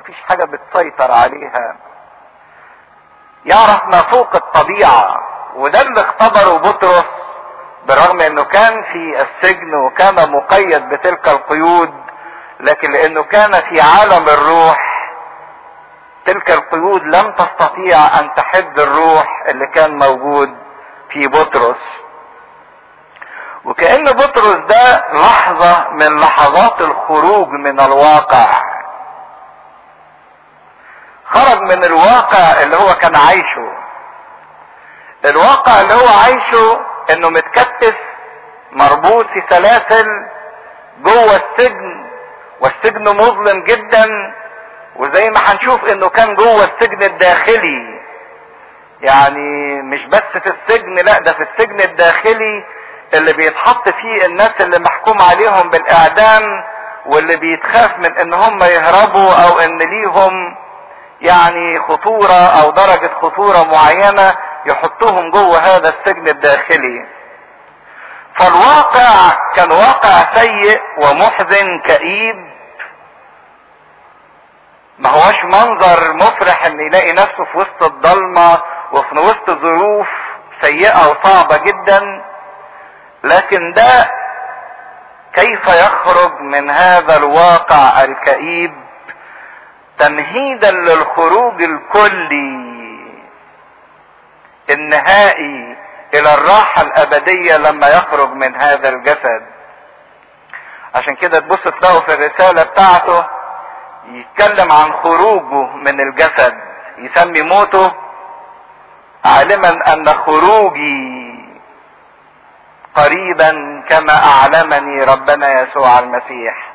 مفيش حاجة بتسيطر عليها يعرف ما فوق الطبيعة وده اللي اختبره بطرس بالرغم انه كان في السجن وكان مقيد بتلك القيود لكن لانه كان في عالم الروح تلك القيود لم تستطيع ان تحد الروح اللي كان موجود في بطرس وكأن بطرس ده لحظة من لحظات الخروج من الواقع خرج من الواقع اللي هو كان عايشه الواقع اللي هو عايشه انه متكتف مربوط في سلاسل جوه السجن والسجن مظلم جدا وزي ما هنشوف انه كان جوه السجن الداخلي يعني مش بس في السجن لا ده في السجن الداخلي اللي بيتحط فيه الناس اللي محكوم عليهم بالاعدام واللي بيتخاف من ان هم يهربوا او ان ليهم يعني خطورة او درجة خطورة معينة يحطوهم جوه هذا السجن الداخلي فالواقع كان واقع سيء ومحزن كئيب ما هوش منظر مفرح ان يلاقي نفسه في وسط الضلمة وفي وسط ظروف سيئة وصعبة جدا لكن ده كيف يخرج من هذا الواقع الكئيب تمهيدا للخروج الكلي النهائي الى الراحة الابدية لما يخرج من هذا الجسد عشان كده تبص تلاقوا في الرسالة بتاعته يتكلم عن خروجه من الجسد يسمي موته عالما ان خروجي قريبا كما اعلمني ربنا يسوع المسيح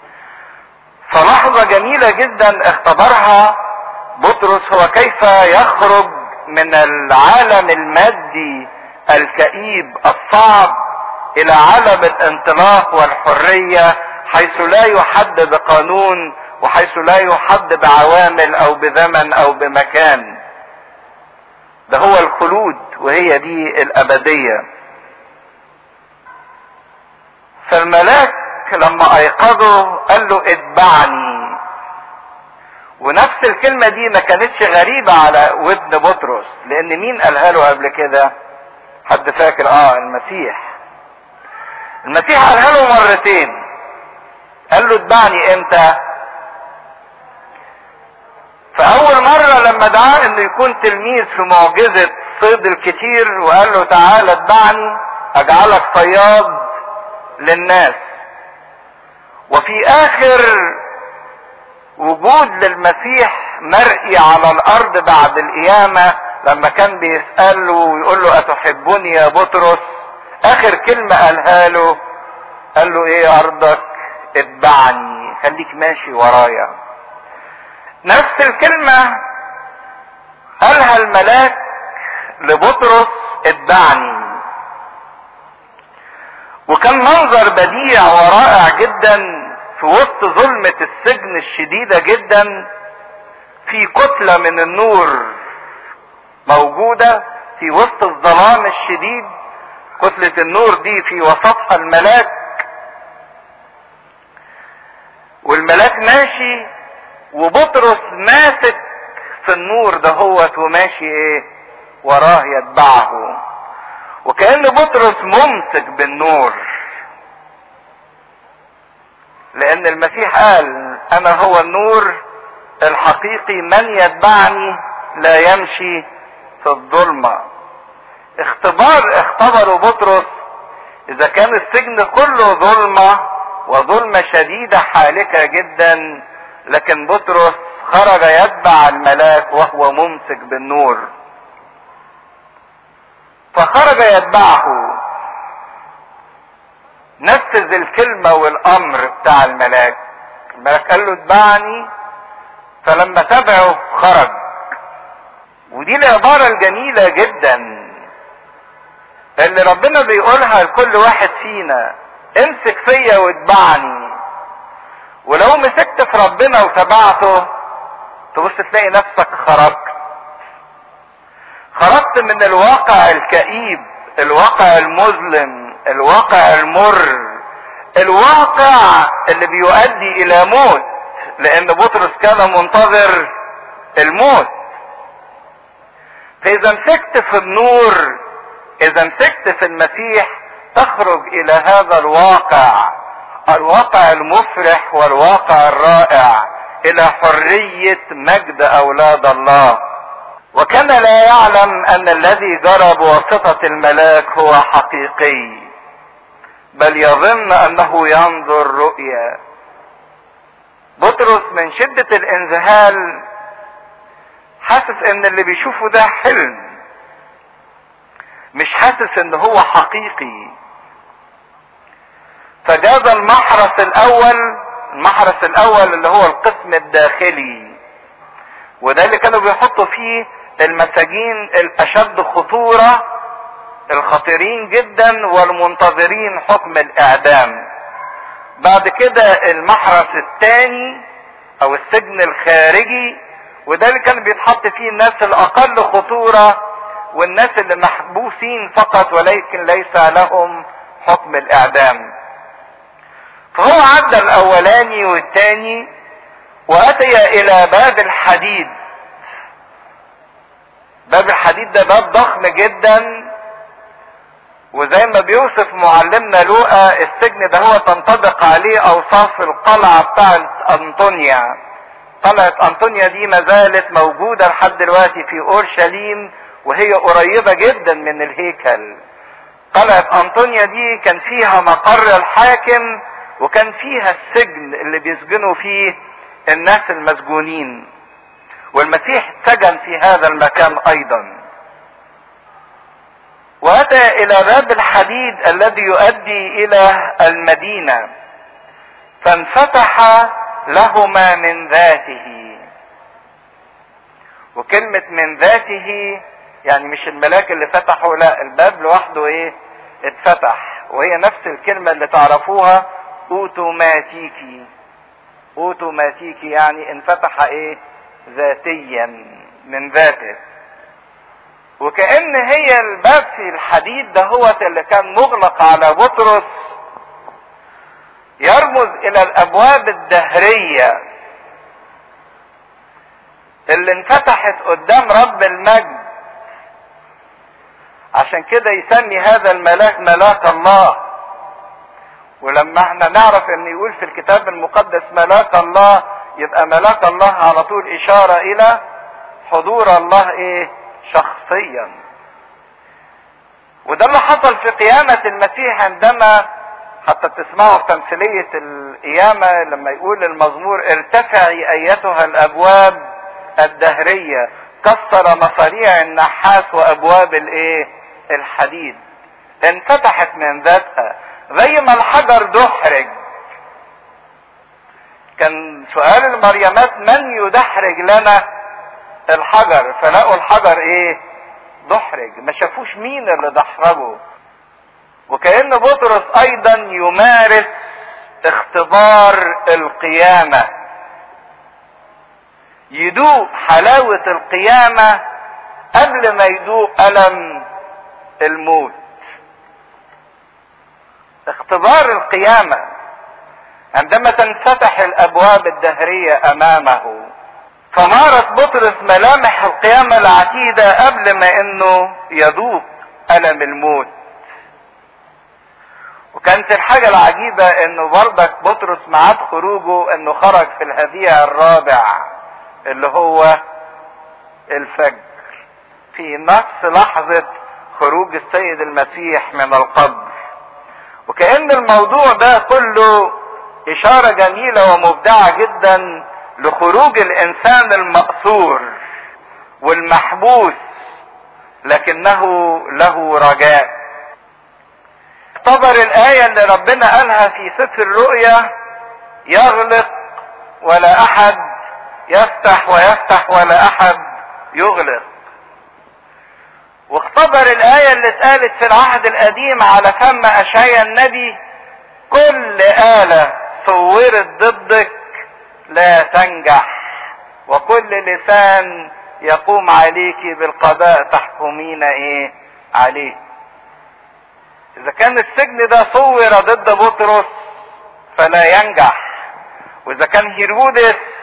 فلحظة جميلة جدا اختبرها بطرس هو كيف يخرج من العالم المادي الكئيب الصعب الى عالم الانطلاق والحرية حيث لا يحد بقانون وحيث لا يحد بعوامل او بزمن او بمكان ده هو الخلود وهي دي الابدية فالملاك لما ايقظه قال له اتبعني ونفس الكلمة دي ما كانتش غريبة على ودن بطرس لان مين قالها له قبل كده حد فاكر اه المسيح المسيح قالها له مرتين قال له اتبعني امتى فاول مرة لما دعاه انه يكون تلميذ في معجزة صيد الكتير وقال له تعالى اتبعني اجعلك صياد للناس وفي اخر وجود للمسيح مرئي على الارض بعد القيامة لما كان بيسأله ويقول له اتحبني يا بطرس اخر كلمة قالها له قال له ايه ارضك اتبعني خليك ماشي ورايا نفس الكلمة قالها الملاك لبطرس اتبعني وكان منظر بديع ورائع جدا في وسط ظلمة السجن الشديدة جدا في كتلة من النور موجودة في وسط الظلام الشديد كتلة النور دي في وسطها الملاك والملاك ماشي وبطرس ماسك في النور ده هو وماشي ايه وراه يتبعه وكأن بطرس ممسك بالنور لان المسيح قال انا هو النور الحقيقي من يتبعني لا يمشي في الظلمة اختبار اختبره بطرس اذا كان السجن كله ظلمة وظلمة شديدة حالكة جدا لكن بطرس خرج يتبع الملاك وهو ممسك بالنور فخرج يتبعه نفذ الكلمة والامر بتاع الملاك الملاك قال له اتبعني فلما تبعه خرج ودي العبارة الجميلة جدا اللي ربنا بيقولها لكل واحد فينا امسك فيا واتبعني ولو مسكت في ربنا وتبعته تبص تلاقي نفسك خرجت خرجت من الواقع الكئيب الواقع المظلم الواقع المر الواقع اللي بيؤدي الى موت لان بطرس كان منتظر الموت فاذا مسكت في النور اذا مسكت في المسيح تخرج الى هذا الواقع الواقع المفرح والواقع الرائع الى حرية مجد اولاد الله وكان لا يعلم ان الذي جرى بواسطة الملاك هو حقيقي بل يظن انه ينظر رؤيا بطرس من شدة الانذهال حاسس ان اللي بيشوفه ده حلم مش حاسس ان هو حقيقي فجاز المحرس الاول المحرس الاول اللي هو القسم الداخلي وده اللي كانوا بيحطوا فيه المساجين الاشد خطورة الخطيرين جدا والمنتظرين حكم الاعدام بعد كده المحرس الثاني او السجن الخارجي وده اللي كان بيتحط فيه الناس الاقل خطورة والناس اللي محبوسين فقط ولكن ليس لهم حكم الاعدام فهو عدى الاولاني والثاني واتي الى باب الحديد باب الحديد ده باب ضخم جدا وزي ما بيوصف معلمنا لوقا السجن ده هو تنطبق عليه اوصاف القلعة بتاعت انطونيا قلعة انطونيا دي ما زالت موجودة لحد دلوقتي في اورشليم وهي قريبة جدا من الهيكل قلعة انطونيا دي كان فيها مقر الحاكم وكان فيها السجن اللي بيسجنوا فيه الناس المسجونين والمسيح سجن في هذا المكان ايضا واتى الى باب الحديد الذي يؤدي الى المدينه فانفتح لهما من ذاته وكلمة من ذاته يعني مش الملاك اللي فتحه لا الباب لوحده ايه اتفتح وهي نفس الكلمة اللي تعرفوها اوتوماتيكي اوتوماتيكي يعني انفتح ايه ذاتيا من ذاته وكأن هي الباب في الحديد ده هو اللي كان مغلق على بطرس يرمز الى الابواب الدهرية اللي انفتحت قدام رب المجد عشان كده يسمي هذا الملاك ملاك الله ولما احنا نعرف ان يقول في الكتاب المقدس ملاك الله يبقى ملاك الله على طول اشارة الى حضور الله ايه شخصيا وده اللي حصل في قيامة المسيح عندما حتى تسمعوا في تمثيلية القيامة لما يقول المزمور ارتفعي ايتها الابواب الدهرية كسر مصاريع النحاس وابواب الايه الحديد انفتحت من ذاتها زي ما الحجر دحرج كان سؤال المريمات من يدحرج لنا الحجر فلقوا الحجر ايه دحرج ما شافوش مين اللي دحرجه وكأن بطرس ايضا يمارس اختبار القيامة يدوق حلاوة القيامة قبل ما يدوق ألم الموت اختبار القيامة عندما تنفتح الابواب الدهرية امامه فمارس بطرس ملامح القيامة العتيدة قبل ما انه يذوق الم الموت وكانت الحاجة العجيبة انه برضك بطرس معاد خروجه انه خرج في الهديع الرابع اللي هو الفجر في نفس لحظة خروج السيد المسيح من القبر وكأن الموضوع ده كله إشارة جميلة ومبدعة جدا لخروج الإنسان المأسور والمحبوس لكنه له رجاء اعتبر الآية اللي ربنا قالها في سفر الرؤيا يغلق ولا أحد يفتح ويفتح ولا أحد يغلق واختبر الآية اللي اتقالت في العهد القديم على فم أشعيا النبي كل آلة صورت ضدك لا تنجح وكل لسان يقوم عليك بالقضاء تحكمين ايه عليه اذا كان السجن ده صور ضد بطرس فلا ينجح واذا كان هيرودس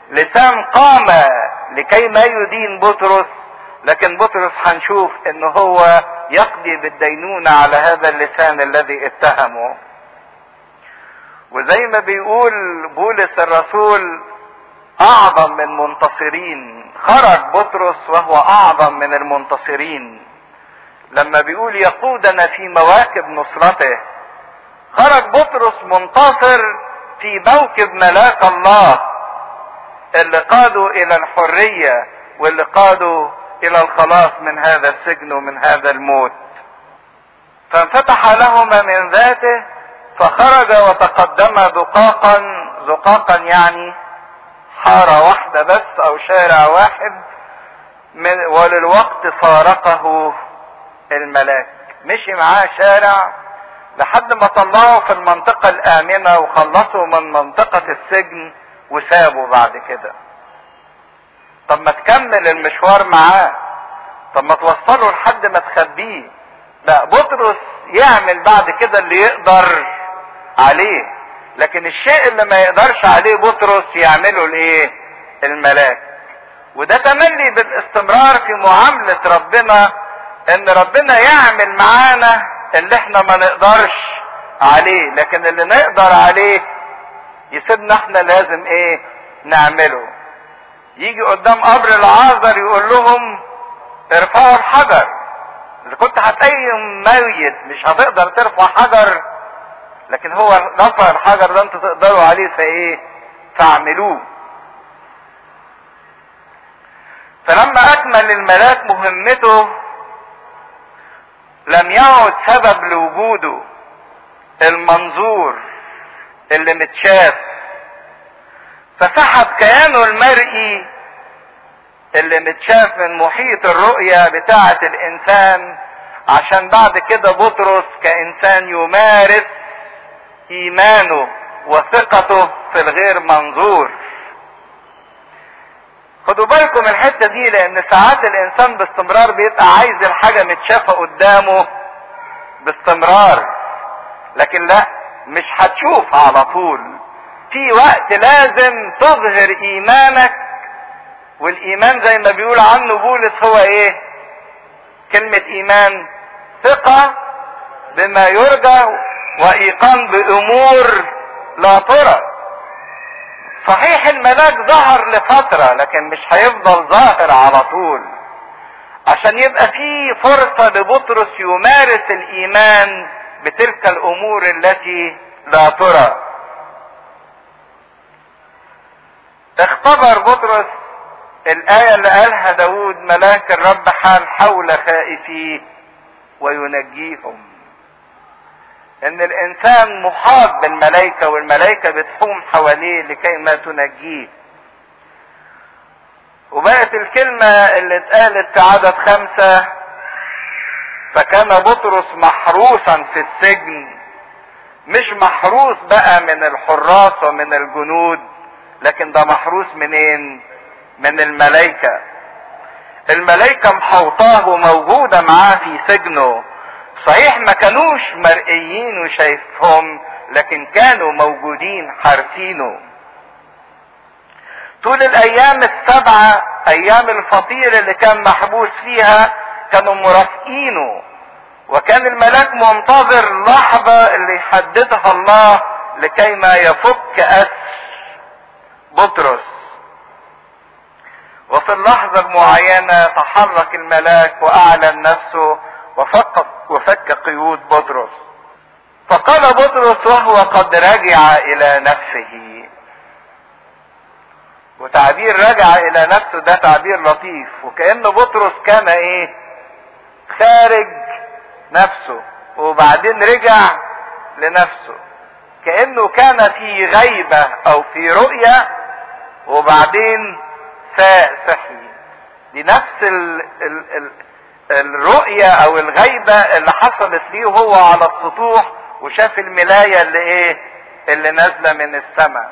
لسان قام لكي ما يدين بطرس لكن بطرس هنشوف ان هو يقضي بالدينونة على هذا اللسان الذي اتهمه وزي ما بيقول بولس الرسول اعظم من منتصرين خرج بطرس وهو اعظم من المنتصرين لما بيقول يقودنا في مواكب نصرته خرج بطرس منتصر في موكب ملاك الله اللي قادوا الى الحرية واللي قادوا الى الخلاص من هذا السجن ومن هذا الموت فانفتح لهما من ذاته فخرج وتقدم زقاقا زقاقا يعني حارة واحدة بس او شارع واحد من وللوقت فارقه الملاك مشي معاه شارع لحد ما طلعوا في المنطقة الآمنة وخلصوا من منطقة السجن وسابوا بعد كده طب ما تكمل المشوار معاه طب ما توصله لحد ما تخبيه لا بطرس يعمل بعد كده اللي يقدر عليه لكن الشيء اللي ما يقدرش عليه بطرس يعمله الايه الملاك وده تملي بالاستمرار في معاملة ربنا ان ربنا يعمل معانا اللي احنا ما نقدرش عليه لكن اللي نقدر عليه يسيبنا احنا لازم ايه نعمله يجي قدام قبر العازر يقول لهم ارفعوا الحجر اذا كنت هتقيم ميت مش هتقدر ترفع حجر لكن هو رفع الحجر ده انتوا تقدروا عليه فايه فاعملوه فلما اكمل الملاك مهمته لم يعد سبب لوجوده المنظور اللي متشاف فسحب كيانه المرئي اللي متشاف من محيط الرؤية بتاعة الإنسان عشان بعد كده بطرس كإنسان يمارس إيمانه وثقته في الغير منظور خدوا بالكم الحتة دي لأن ساعات الإنسان باستمرار بيبقى عايز الحاجة متشافة قدامه باستمرار لكن لا مش هتشوف على طول في وقت لازم تظهر إيمانك والإيمان زي ما بيقول عنه بولس هو إيه؟ كلمة إيمان ثقة بما يرجى وإيقان بأمور لا ترى صحيح الملاك ظهر لفترة لكن مش هيفضل ظاهر على طول عشان يبقى في فرصة لبطرس يمارس الإيمان بتلك الأمور التي لا ترى اختبر بطرس الآية اللي قالها داود ملاك الرب حال حول خائفيه وينجيهم ان الانسان محاط بالملائكة والملائكة بتحوم حواليه لكي ما تنجيه وبقت الكلمة اللي اتقالت في عدد خمسة فكان بطرس محروسا في السجن مش محروس بقى من الحراس ومن الجنود لكن ده محروس منين من الملائكة الملائكة محوطاه وموجودة معاه في سجنه صحيح ما كانوش مرئيين وشايفهم لكن كانوا موجودين حارسينه طول الايام السبعة ايام الفطير اللي كان محبوس فيها كانوا مرافقينه وكان الملاك منتظر اللحظة اللي يحددها الله لكي ما يفك أسر بطرس وفي اللحظة المعينة تحرك الملاك وأعلن نفسه وفك وفك قيود بطرس فقال بطرس وهو قد رجع إلى نفسه وتعبير رجع إلى نفسه ده تعبير لطيف وكأن بطرس كان إيه خارج نفسه وبعدين رجع لنفسه كأنه كان في غيبة أو في رؤية وبعدين فاق صحي دي نفس ال ال ال الرؤية أو الغيبة اللي حصلت ليه هو على السطوح وشاف الملاية اللي إيه اللي نازلة من السماء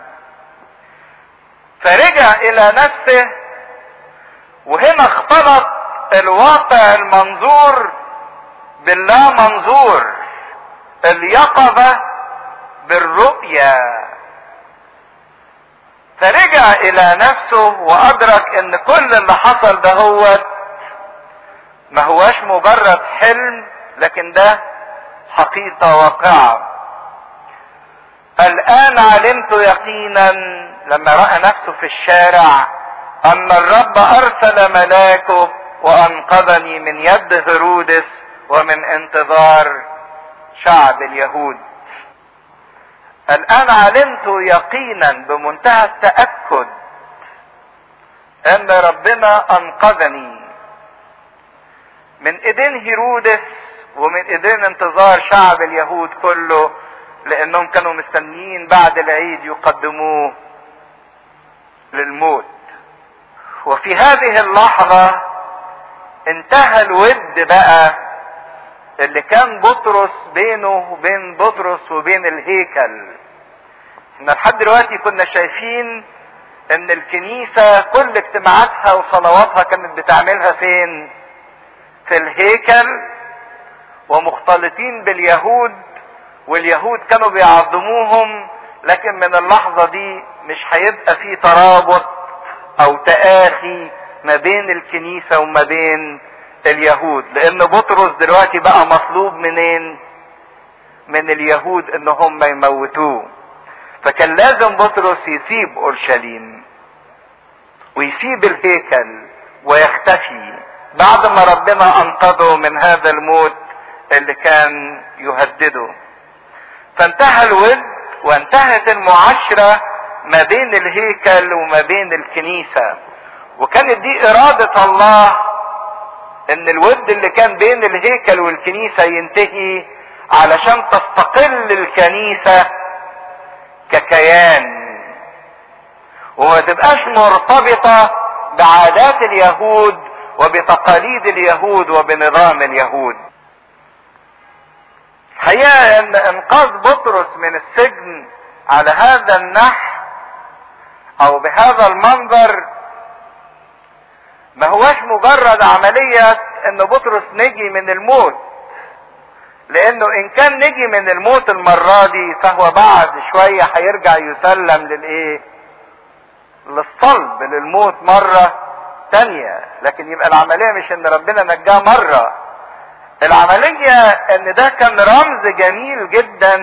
فرجع إلى نفسه وهنا اختلط الواقع المنظور باللا منظور اليقظة بالرؤية فرجع الى نفسه وادرك ان كل اللي حصل ده هو ما هواش مجرد حلم لكن ده حقيقة واقعة الان علمت يقينا لما رأى نفسه في الشارع ان الرب ارسل ملاكه وانقذني من يد هرودس ومن انتظار شعب اليهود الان علمت يقينا بمنتهى التاكد ان ربنا انقذني من ايدين هيرودس ومن ايدين انتظار شعب اليهود كله لانهم كانوا مستنيين بعد العيد يقدموه للموت وفي هذه اللحظة انتهى الود بقى اللي كان بطرس بينه وبين بطرس وبين الهيكل احنا لحد دلوقتي كنا شايفين ان الكنيسة كل اجتماعاتها وصلواتها كانت بتعملها فين في الهيكل ومختلطين باليهود واليهود كانوا بيعظموهم لكن من اللحظة دي مش هيبقى في ترابط او تآخي ما بين الكنيسة وما بين اليهود لان بطرس دلوقتي بقى مطلوب منين من اليهود ان هم يموتوه فكان لازم بطرس يسيب اورشليم ويسيب الهيكل ويختفي بعد ما ربنا انقذه من هذا الموت اللي كان يهدده فانتهى الود وانتهت المعاشرة ما بين الهيكل وما بين الكنيسة وكانت دي ارادة الله ان الود اللي كان بين الهيكل والكنيسة ينتهي علشان تستقل الكنيسة ككيان وما تبقاش مرتبطة بعادات اليهود وبتقاليد اليهود وبنظام اليهود حقيقة ان انقاذ بطرس من السجن على هذا النحو او بهذا المنظر ما هواش مجرد عملية ان بطرس نجي من الموت لانه ان كان نجي من الموت المرة دي فهو بعد شوية هيرجع يسلم للايه للصلب للموت مرة تانية لكن يبقى العملية مش ان ربنا نجاه مرة العملية ان ده كان رمز جميل جدا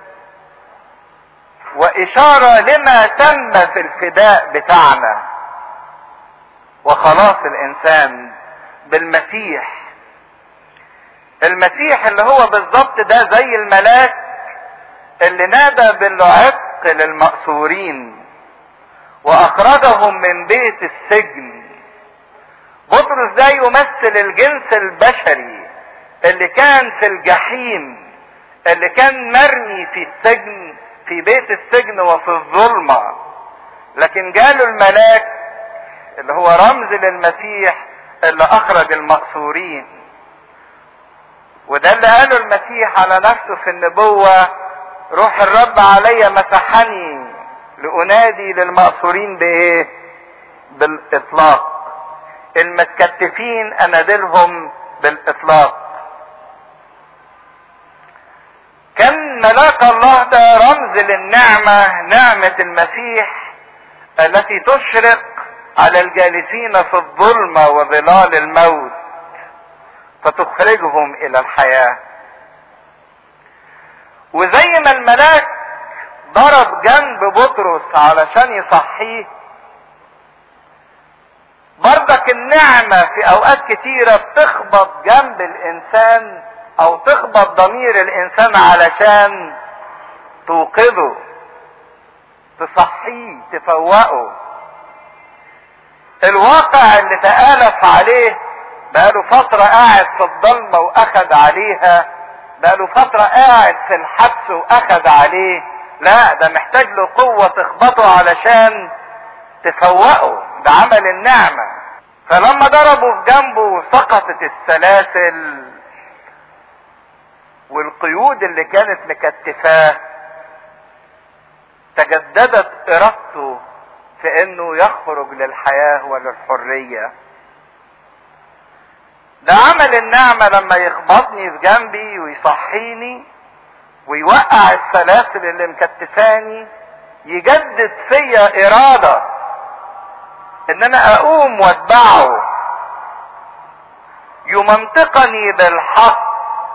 واشارة لما تم في الفداء بتاعنا وخلاص الانسان بالمسيح المسيح اللي هو بالظبط ده زي الملاك اللي نادى بالعتق للمأسورين واخرجهم من بيت السجن بطرس ده يمثل الجنس البشري اللي كان في الجحيم اللي كان مرمي في السجن في بيت السجن وفي الظلمة لكن جاله الملاك اللي هو رمز للمسيح اللي اخرج المأسورين وده اللي قاله المسيح على نفسه في النبوة روح الرب علي مسحني لأنادي للمأسورين بإيه؟ بالإطلاق المتكتفين أنادلهم بالإطلاق كان ملاك الله ده رمز للنعمة نعمة المسيح التي تشرق على الجالسين في الظلمة وظلال الموت فتخرجهم الى الحياة وزي ما الملاك ضرب جنب بطرس علشان يصحيه برضك النعمة في اوقات كتيرة بتخبط جنب الانسان او تخبط ضمير الانسان علشان توقظه تصحيه تفوقه الواقع اللي تآلف عليه بقاله فترة قاعد في الضلمة واخد عليها بقاله فترة قاعد في الحبس واخد عليه لا ده محتاج له قوة تخبطه علشان تفوقه ده عمل النعمة فلما ضربوا في جنبه سقطت السلاسل والقيود اللي كانت مكتفاه تجددت ارادته في انه يخرج للحياة وللحرية ده عمل النعمة لما يخبطني في جنبي ويصحيني ويوقع السلاسل اللي مكتفاني يجدد فيا ارادة ان انا اقوم واتبعه يمنطقني بالحق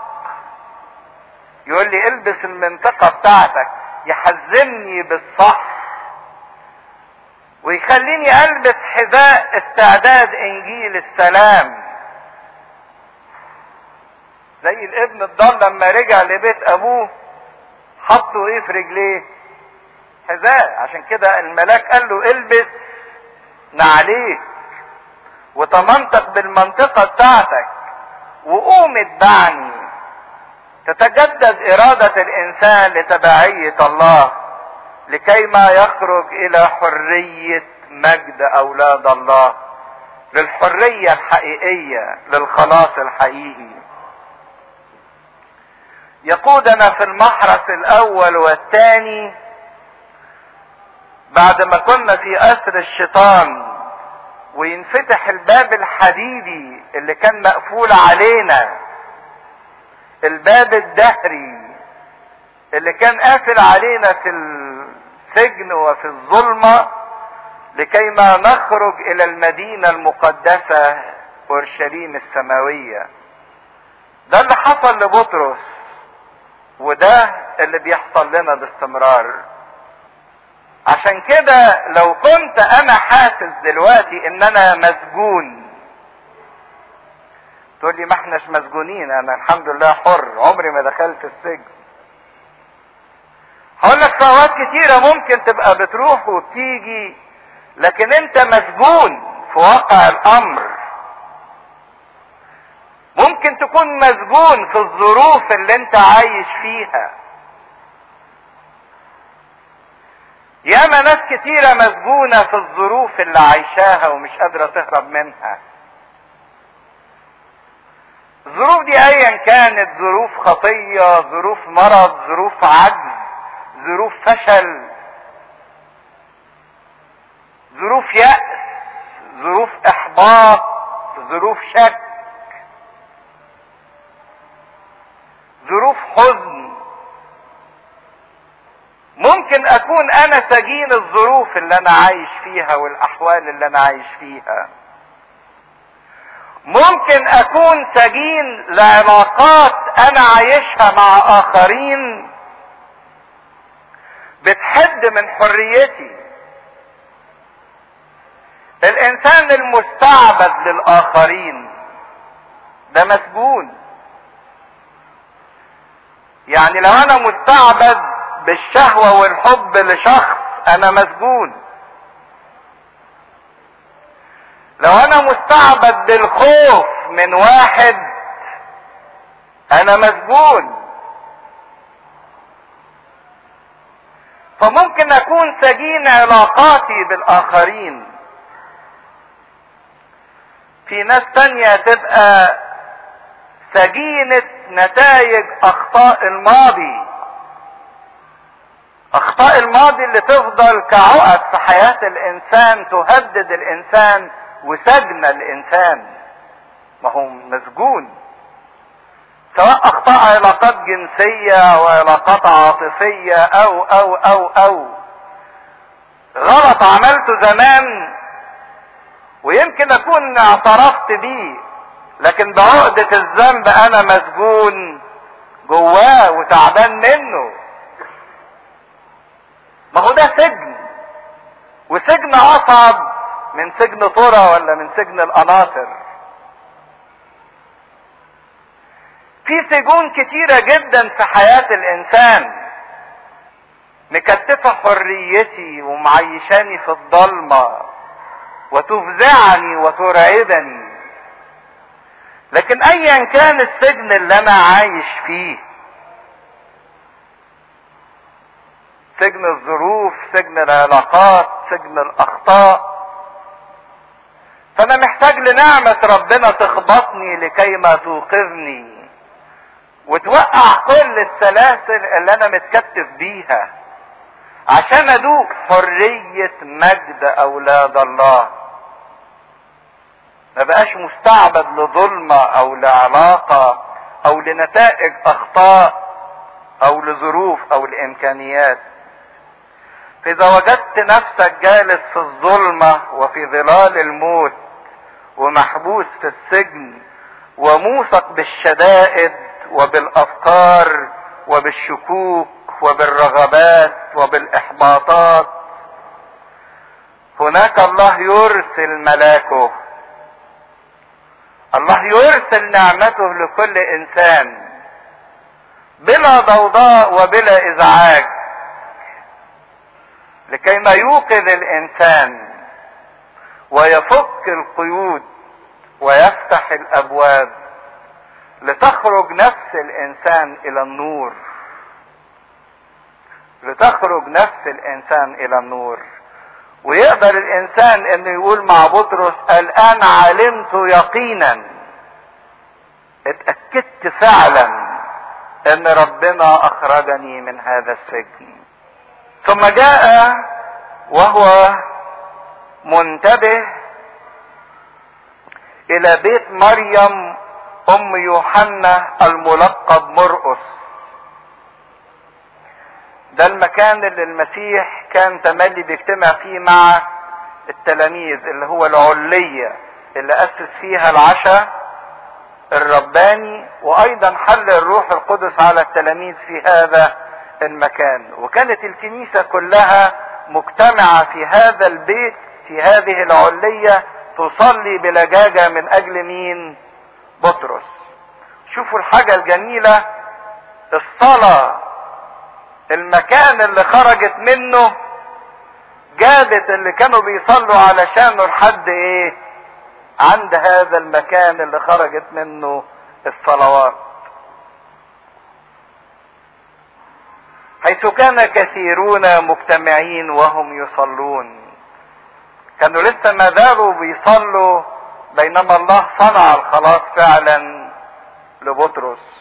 يقول لي البس المنطقة بتاعتك يحزمني بالصح ويخليني البس حذاء استعداد انجيل السلام زي الابن الضال لما رجع لبيت ابوه حطوا ايه في رجليه حذاء عشان كده الملاك قال له البس نعليك وتمنطق بالمنطقة بتاعتك وقوم اتبعني تتجدد إرادة الإنسان لتبعية الله لكي ما يخرج إلى حرية مجد أولاد الله للحرية الحقيقية للخلاص الحقيقي يقودنا في المحرس الأول والثاني بعد ما كنا في أسر الشيطان وينفتح الباب الحديدي اللي كان مقفول علينا الباب الدهري اللي كان قافل علينا في السجن وفي الظلمة لكي ما نخرج الى المدينة المقدسة اورشليم السماوية ده اللي حصل لبطرس وده اللي بيحصل لنا باستمرار عشان كده لو كنت انا حاسس دلوقتي ان انا مسجون تقول لي ما احناش مسجونين انا الحمد لله حر عمري ما دخلت السجن هقول لك في اوقات كتيرة ممكن تبقى بتروح وبتيجي لكن انت مسجون في واقع الامر ممكن تكون مسجون في الظروف اللي انت عايش فيها ياما ناس كتيرة مسجونة في الظروف اللي عايشاها ومش قادرة تهرب منها الظروف دي ايا كانت ظروف خطية ظروف مرض ظروف عجز ظروف فشل ظروف يأس ظروف احباط ظروف شك ظروف حزن ممكن اكون انا سجين الظروف اللي انا عايش فيها والاحوال اللي انا عايش فيها ممكن اكون سجين لعلاقات انا عايشها مع اخرين بتحد من حريتي الانسان المستعبد للاخرين ده مسجون يعني لو انا مستعبد بالشهوة والحب لشخص انا مسجون لو انا مستعبد بالخوف من واحد انا مسجون فممكن اكون سجين علاقاتي بالاخرين في ناس تانية تبقى سجينة نتائج اخطاء الماضي اخطاء الماضي اللي تفضل كعقد في حياة الانسان تهدد الانسان وسجن الانسان ما هو مسجون سواء اخطاء علاقات جنسية او علاقات عاطفية او او او او غلط عملته زمان ويمكن اكون اعترفت بيه لكن بعقدة الذنب انا مسجون جواه وتعبان منه ما هو ده سجن وسجن اصعب من سجن طرى ولا من سجن القناطر في سجون كتيرة جدا في حياة الانسان مكتفة حريتي ومعيشاني في الضلمة وتفزعني وترعبني لكن ايا كان السجن اللي انا عايش فيه سجن الظروف سجن العلاقات سجن الاخطاء فانا محتاج لنعمة ربنا تخبطني لكي ما توقظني وتوقع كل السلاسل اللي انا متكتف بيها عشان ادوق حرية مجد اولاد الله ما بقاش مستعبد لظلمة او لعلاقة او لنتائج اخطاء او لظروف او لامكانيات فاذا وجدت نفسك جالس في الظلمة وفي ظلال الموت ومحبوس في السجن وموثق بالشدائد وبالافكار وبالشكوك وبالرغبات وبالاحباطات هناك الله يرسل ملاكه الله يرسل نعمته لكل انسان بلا ضوضاء وبلا ازعاج لكي ما يوقظ الانسان ويفك القيود ويفتح الابواب لتخرج نفس الانسان الى النور لتخرج نفس الانسان الى النور ويقدر الانسان انه يقول مع بطرس الان علمت يقينا اتاكدت فعلا ان ربنا اخرجني من هذا السجن ثم جاء وهو منتبه الى بيت مريم ام يوحنا الملقب مرقس ده المكان اللي المسيح كان تملي بيجتمع فيه مع التلاميذ اللي هو العلية اللي أسس فيها العشاء الرباني وأيضا حل الروح القدس على التلاميذ في هذا المكان وكانت الكنيسة كلها مجتمعة في هذا البيت في هذه العلية تصلي بلجاجة من أجل مين؟ بطرس شوفوا الحاجة الجميلة الصلاة المكان اللي خرجت منه جابت اللي كانوا بيصلوا علشانه لحد ايه عند هذا المكان اللي خرجت منه الصلوات حيث كان كثيرون مجتمعين وهم يصلون كانوا لسه ما زالوا بيصلوا بينما الله صنع الخلاص فعلا لبطرس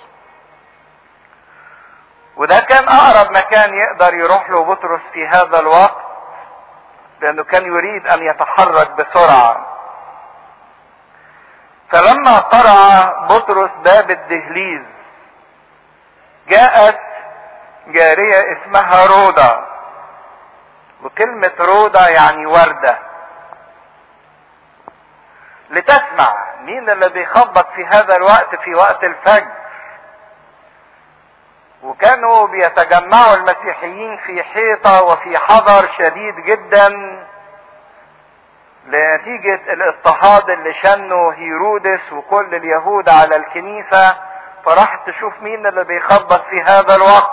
وده كان اقرب مكان يقدر يروح له بطرس في هذا الوقت لانه كان يريد ان يتحرك بسرعه فلما قرع بطرس باب الدهليز جاءت جارية اسمها رودا وكلمة رودا يعني وردة لتسمع مين اللي بيخبط في هذا الوقت في وقت الفجر وكانوا بيتجمعوا المسيحيين في حيطة وفي حذر شديد جدا لنتيجة الاضطهاد اللي شنه هيرودس وكل اليهود على الكنيسة فراحت تشوف مين اللي بيخبط في هذا الوقت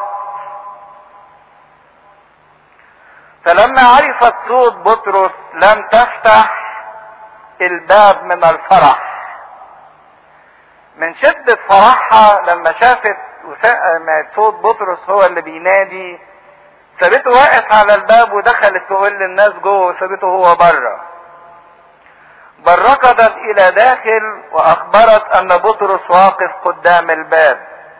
فلما عرفت صوت بطرس لم تفتح الباب من الفرح من شدة فرحها لما شافت وسمعت صوت بطرس هو اللي بينادي سابته واقف على الباب ودخلت تقول للناس جوه وسابته هو بره بل ركضت الى داخل واخبرت ان بطرس واقف قدام الباب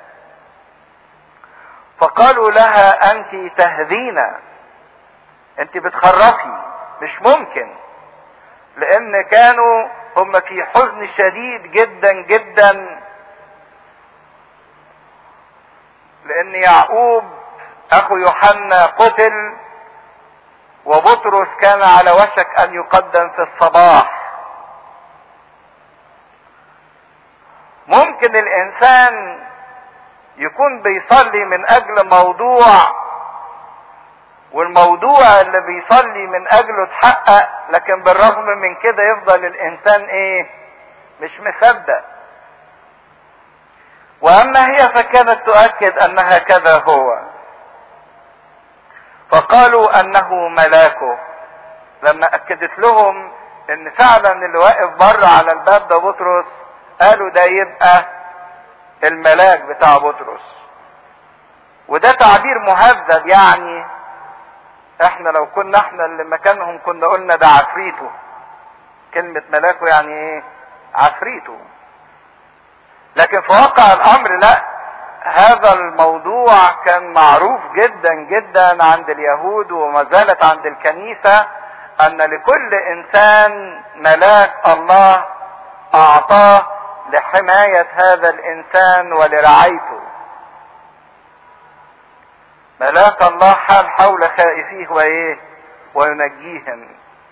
فقالوا لها انت تهذينا انت بتخرفي مش ممكن لان كانوا هم في حزن شديد جدا جدا لان يعقوب اخو يوحنا قتل وبطرس كان على وشك ان يقدم في الصباح ممكن الانسان يكون بيصلي من اجل موضوع والموضوع اللي بيصلي من اجله اتحقق لكن بالرغم من كده يفضل الانسان ايه مش مصدق واما هي فكانت تؤكد ان هكذا هو فقالوا انه ملاكه لما اكدت لهم ان فعلا اللي واقف بره على الباب ده بطرس قالوا ده يبقى الملاك بتاع بطرس وده تعبير مهذب يعني احنا لو كنا احنا اللي مكانهم كنا قلنا ده عفريته كلمة ملاكه يعني ايه عفريته لكن في واقع الامر لا هذا الموضوع كان معروف جدا جدا عند اليهود وما زالت عند الكنيسة ان لكل انسان ملاك الله اعطاه لحماية هذا الانسان ولرعايته ملاك الله حال حول خائفيه وايه وينجيهم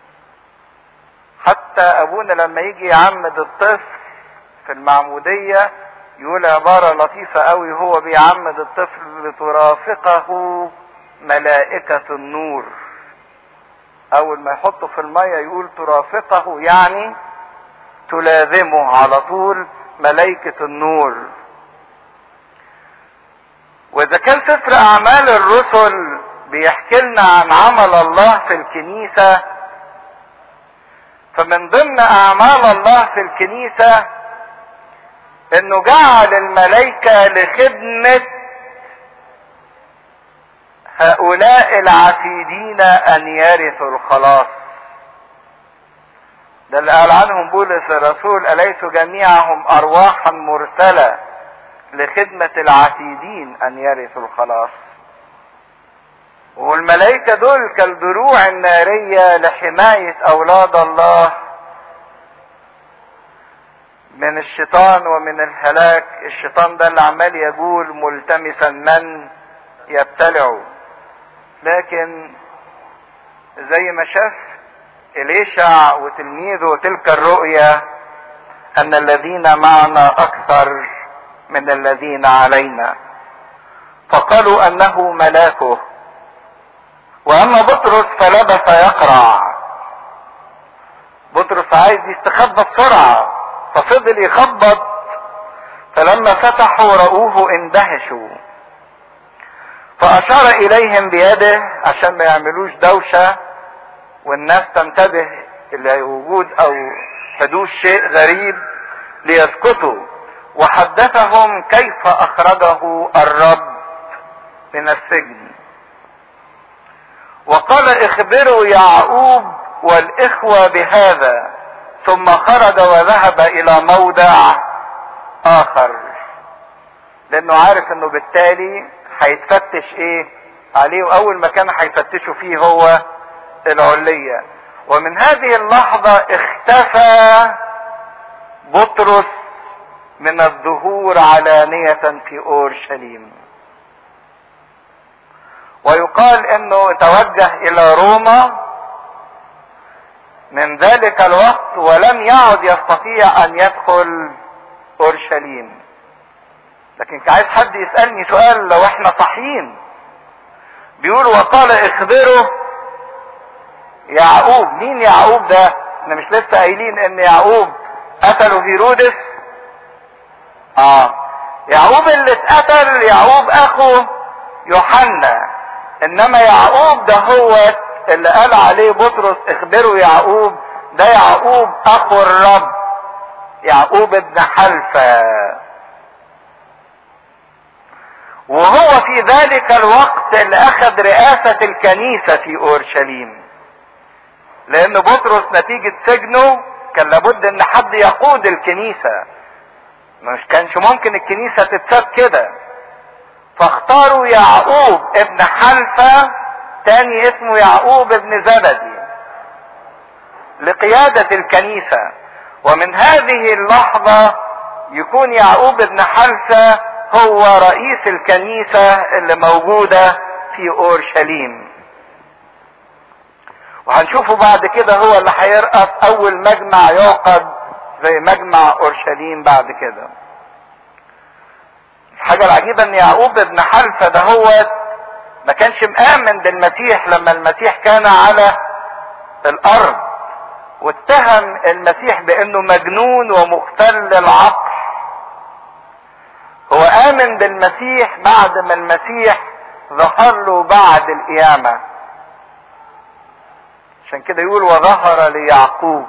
حتى ابونا لما يجي يعمد الطفل في المعمودية يقول عبارة لطيفة قوي هو بيعمد الطفل لترافقه ملائكة النور اول ما يحطه في المية يقول ترافقه يعني تلازمه على طول ملائكة النور واذا كان سفر اعمال الرسل بيحكي لنا عن عمل الله في الكنيسة فمن ضمن اعمال الله في الكنيسة انه جعل الملائكة لخدمة هؤلاء العتيدين ان يرثوا الخلاص ده اللي قال عنهم بولس الرسول اليسوا جميعهم ارواحا مرسله لخدمه العتيدين ان يرثوا الخلاص والملائكه دول كالدروع الناريه لحمايه اولاد الله من الشيطان ومن الهلاك الشيطان ده اللي عمال يقول ملتمسا من يبتلعه لكن زي ما شاف إليشع وتلميذه تلك الرؤيا أن الذين معنا أكثر من الذين علينا فقالوا أنه ملاكه وأما بطرس فلبس يقرع بطرس عايز يستخبى بسرعة ففضل يخبط فلما فتحوا رأوه اندهشوا فأشار إليهم بيده عشان ما يعملوش دوشة والناس تنتبه إلى وجود أو حدوث شيء غريب ليسكتوا وحدثهم كيف أخرجه الرب من السجن وقال اخبروا يعقوب والإخوة بهذا ثم خرج وذهب إلى موضع آخر لأنه عارف إنه بالتالي هيتفتش ايه عليه واول مكان هيفتشوا فيه هو العلية ومن هذه اللحظة اختفى بطرس من الظهور علانية في اورشليم ويقال انه توجه الى روما من ذلك الوقت ولم يعد يستطيع ان يدخل اورشليم لكن عايز حد يسألني سؤال لو احنا صحيين بيقول وقال اخبره يعقوب مين يعقوب ده احنا مش لسه قايلين ان يعقوب قتله هيرودس اه يعقوب اللي اتقتل يعقوب اخو يوحنا انما يعقوب ده هو اللي قال عليه بطرس اخبره يعقوب ده يعقوب اخو الرب يعقوب ابن حلفه وهو في ذلك الوقت اللي اخذ رئاسة الكنيسة في اورشليم لان بطرس نتيجة سجنه كان لابد ان حد يقود الكنيسة مش كانش ممكن الكنيسة تتساب كده فاختاروا يعقوب ابن حلفة تاني اسمه يعقوب ابن زبدي لقيادة الكنيسة ومن هذه اللحظة يكون يعقوب ابن حلفة هو رئيس الكنيسة اللي موجودة في اورشليم وهنشوفه بعد كده هو اللي هيرأس اول مجمع يعقد زي مجمع اورشليم بعد كده الحاجة العجيبة ان يعقوب ابن حلفة ده هو ما كانش مآمن بالمسيح لما المسيح كان على الارض واتهم المسيح بانه مجنون ومختل العقل هو امن بالمسيح بعد ما المسيح ظهر له بعد القيامة عشان كده يقول وظهر ليعقوب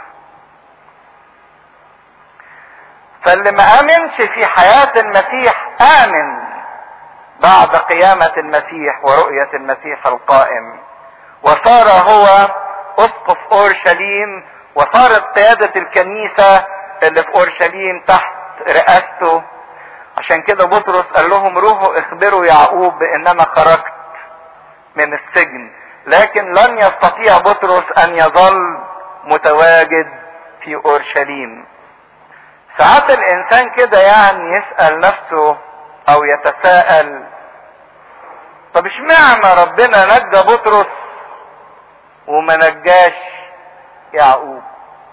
فاللي ما امنش في حياة المسيح امن بعد قيامة المسيح ورؤية المسيح القائم وصار هو اسقف اورشليم وصارت قيادة الكنيسة اللي في اورشليم تحت رئاسته عشان كده بطرس قال لهم روحوا اخبروا يعقوب بان انا خرجت من السجن لكن لن يستطيع بطرس ان يظل متواجد في اورشليم ساعات الانسان كده يعني يسأل نفسه او يتساءل طب اشمعنى ربنا نجى بطرس وما نجاش يعقوب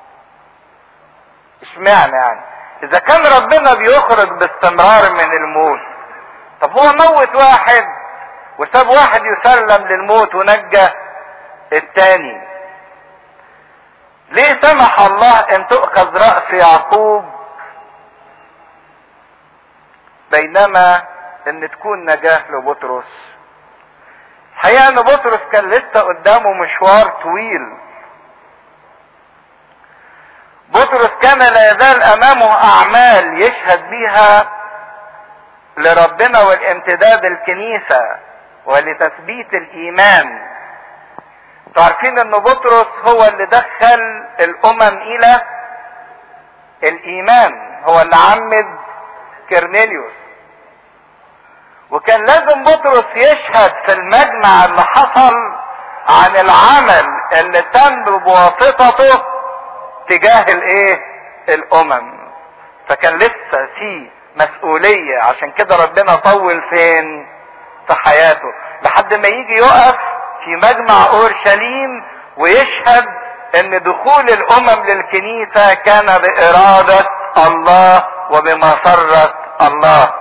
اشمعنى يعني اذا كان ربنا بيخرج باستمرار من الموت طب هو موت واحد وساب واحد يسلم للموت ونجى التاني ليه سمح الله ان تؤخذ رأس يعقوب بينما ان تكون نجاة لبطرس الحقيقة ان بطرس كان لسه قدامه مشوار طويل بطرس كان لا يزال امامه اعمال يشهد بيها لربنا والامتداد الكنيسة ولتثبيت الايمان تعرفين ان بطرس هو اللي دخل الامم الى الايمان هو اللي عمد كرنيليوس وكان لازم بطرس يشهد في المجمع اللي حصل عن العمل اللي تم بواسطته تجاه الايه الامم فكان لسه في مسؤولية عشان كده ربنا طول فين في حياته لحد ما يجي يقف في مجمع اورشليم ويشهد ان دخول الامم للكنيسة كان بارادة الله وبمسرة الله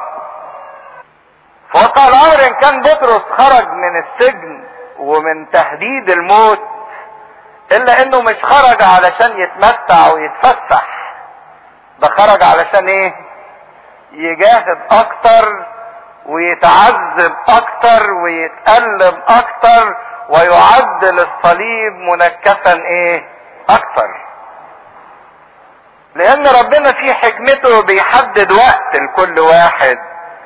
فوقع الامر ان كان بطرس خرج من السجن ومن تهديد الموت الا انه مش خرج علشان يتمتع ويتفسح ده خرج علشان ايه يجاهد اكتر ويتعذب اكتر ويتألم اكتر ويعد للصليب منكسا ايه اكتر لان ربنا في حكمته بيحدد وقت لكل واحد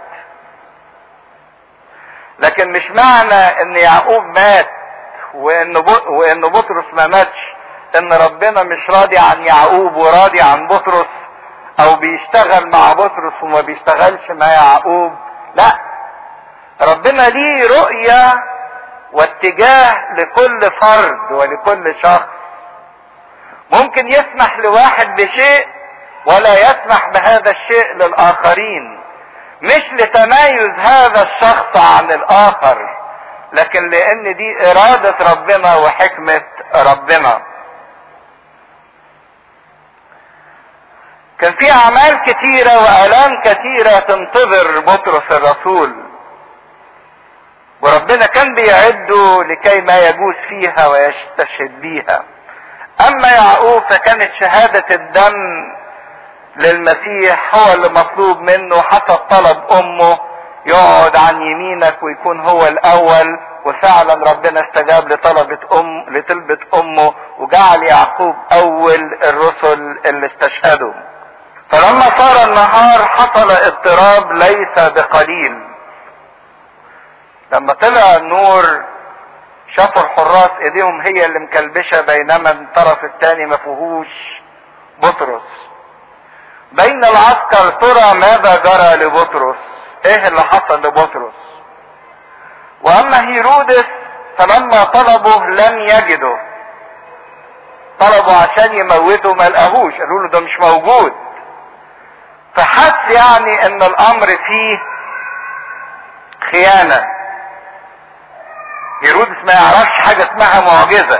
لكن مش معنى ان يعقوب مات وان وان بطرس ما ماتش ان ربنا مش راضي عن يعقوب وراضي عن بطرس او بيشتغل مع بطرس وما بيشتغلش مع يعقوب لا ربنا ليه رؤية واتجاه لكل فرد ولكل شخص ممكن يسمح لواحد بشيء ولا يسمح بهذا الشيء للآخرين مش لتمايز هذا الشخص عن الآخر لكن لأن دي إرادة ربنا وحكمة ربنا كان في أعمال كتيرة وآلام كتيرة تنتظر بطرس الرسول وربنا كان بيعده لكي ما يجوز فيها ويستشهد بيها اما يعقوب فكانت شهادة الدم للمسيح هو اللي مطلوب منه حسب طلب امه يقعد عن يمينك ويكون هو الاول وفعلا ربنا استجاب لطلبة ام لطلبة امه وجعل يعقوب اول الرسل اللي استشهدوا فلما صار النهار حصل اضطراب ليس بقليل لما طلع النور شافوا الحراس ايديهم هي اللي مكلبشه بينما الطرف الثاني ما فيهوش بطرس بين العسكر ترى ماذا جرى لبطرس ايه اللي حصل لبطرس واما هيرودس فلما طلبوا لم يجدوا طلبوا عشان يموتوا ما لقاهوش قالوا له ده مش موجود فحس يعني ان الامر فيه خيانه هيرودس ما يعرفش حاجة اسمها معجزة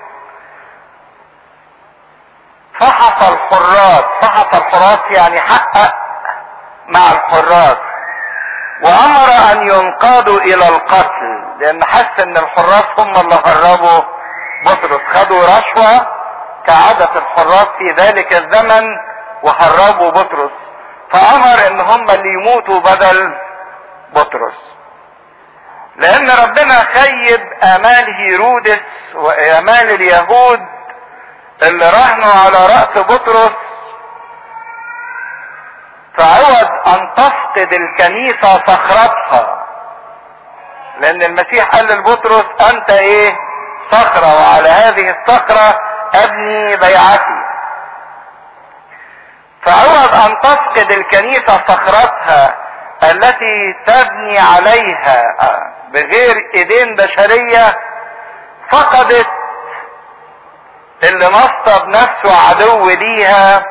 فحص الحراس فحص الحراس يعني حقق مع الحراس وامر ان ينقادوا الى القتل لان حس ان الحراس هم اللي هربوا بطرس خدوا رشوة كعادة الحراس في ذلك الزمن وهربوا بطرس فامر ان هم اللي يموتوا بدل بطرس لان ربنا خيب امال هيرودس وامال اليهود اللي راهنوا على رأس بطرس فعوض ان تفقد الكنيسة صخرتها لان المسيح قال لبطرس انت ايه صخرة وعلى هذه الصخرة ابني بيعتي فعوض ان تفقد الكنيسة صخرتها التي تبني عليها بغير ايدين بشرية فقدت اللي نصب نفسه عدو ليها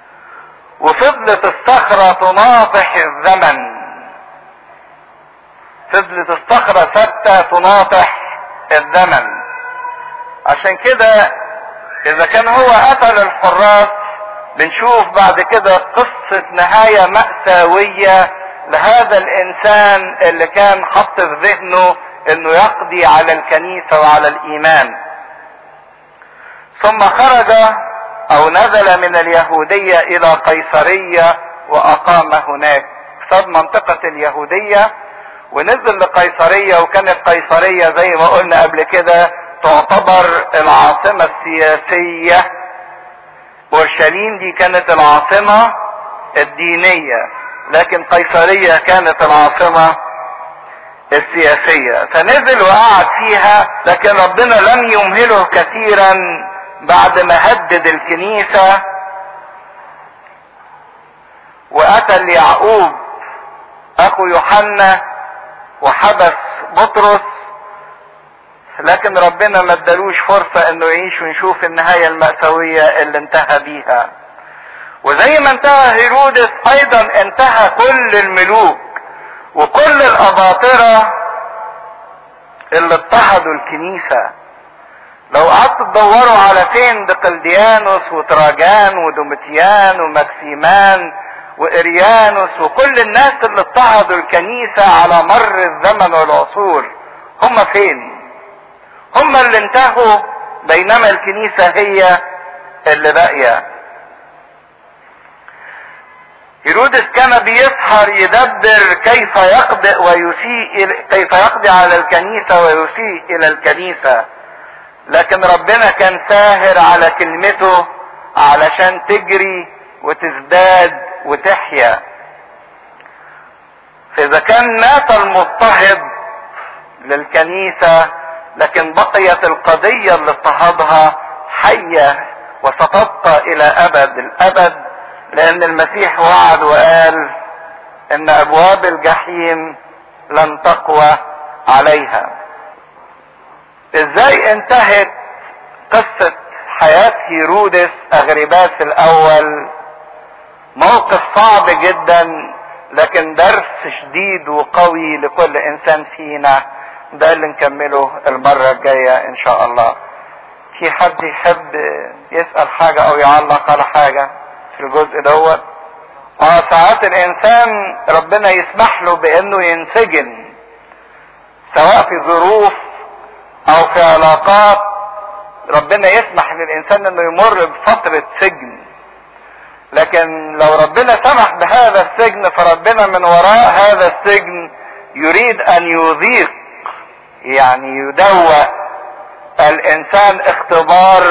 وفضلت الصخرة تناطح الزمن فضلت الصخرة ثابتة تناطح الزمن عشان كده اذا كان هو قتل الحراس بنشوف بعد كده قصة نهاية مأساوية لهذا الانسان اللي كان حط في ذهنه انه يقضي على الكنيسة وعلى الايمان ثم خرج او نزل من اليهودية الى قيصرية واقام هناك صاد منطقة اليهودية ونزل لقيصرية وكانت قيصرية زي ما قلنا قبل كده تعتبر العاصمة السياسية اورشليم دي كانت العاصمة الدينية لكن قيصرية كانت العاصمة السياسية فنزل وقعد فيها لكن ربنا لم يمهله كثيرا بعد ما هدد الكنيسة وقتل يعقوب اخو يوحنا وحبس بطرس لكن ربنا ما ادالوش فرصة انه يعيش ونشوف النهاية المأساوية اللي انتهى بيها وزي ما انتهى هيرودس ايضا انتهى كل الملوك وكل الاباطرة اللي اضطهدوا الكنيسة لو قعدتوا تدوروا على فين دقلديانوس وتراجان ودومتيان ومكسيمان واريانوس وكل الناس اللي اضطهدوا الكنيسة على مر الزمن والعصور هم فين هم اللي انتهوا بينما الكنيسة هي اللي باقية هيرودس كان بيسهر يدبر كيف يقضي ويسيء كيف يقضي على الكنيسة ويسيء الى الكنيسة لكن ربنا كان ساهر على كلمته علشان تجري وتزداد وتحيا فاذا كان مات المضطهد للكنيسة لكن بقيت القضية اللي اضطهدها حية وستبقى الى ابد الابد لان المسيح وعد وقال ان ابواب الجحيم لن تقوى عليها ازاي انتهت قصة حياة هيرودس اغرباس الاول موقف صعب جدا لكن درس شديد وقوي لكل انسان فينا ده اللي نكمله المرة الجاية ان شاء الله في حد يحب يسأل حاجة او يعلق على حاجة في الجزء دوت اه ساعات الانسان ربنا يسمح له بانه ينسجن سواء في ظروف او في علاقات ربنا يسمح للانسان انه يمر بفترة سجن لكن لو ربنا سمح بهذا السجن فربنا من وراء هذا السجن يريد ان يذيق يعني يدوق الانسان اختبار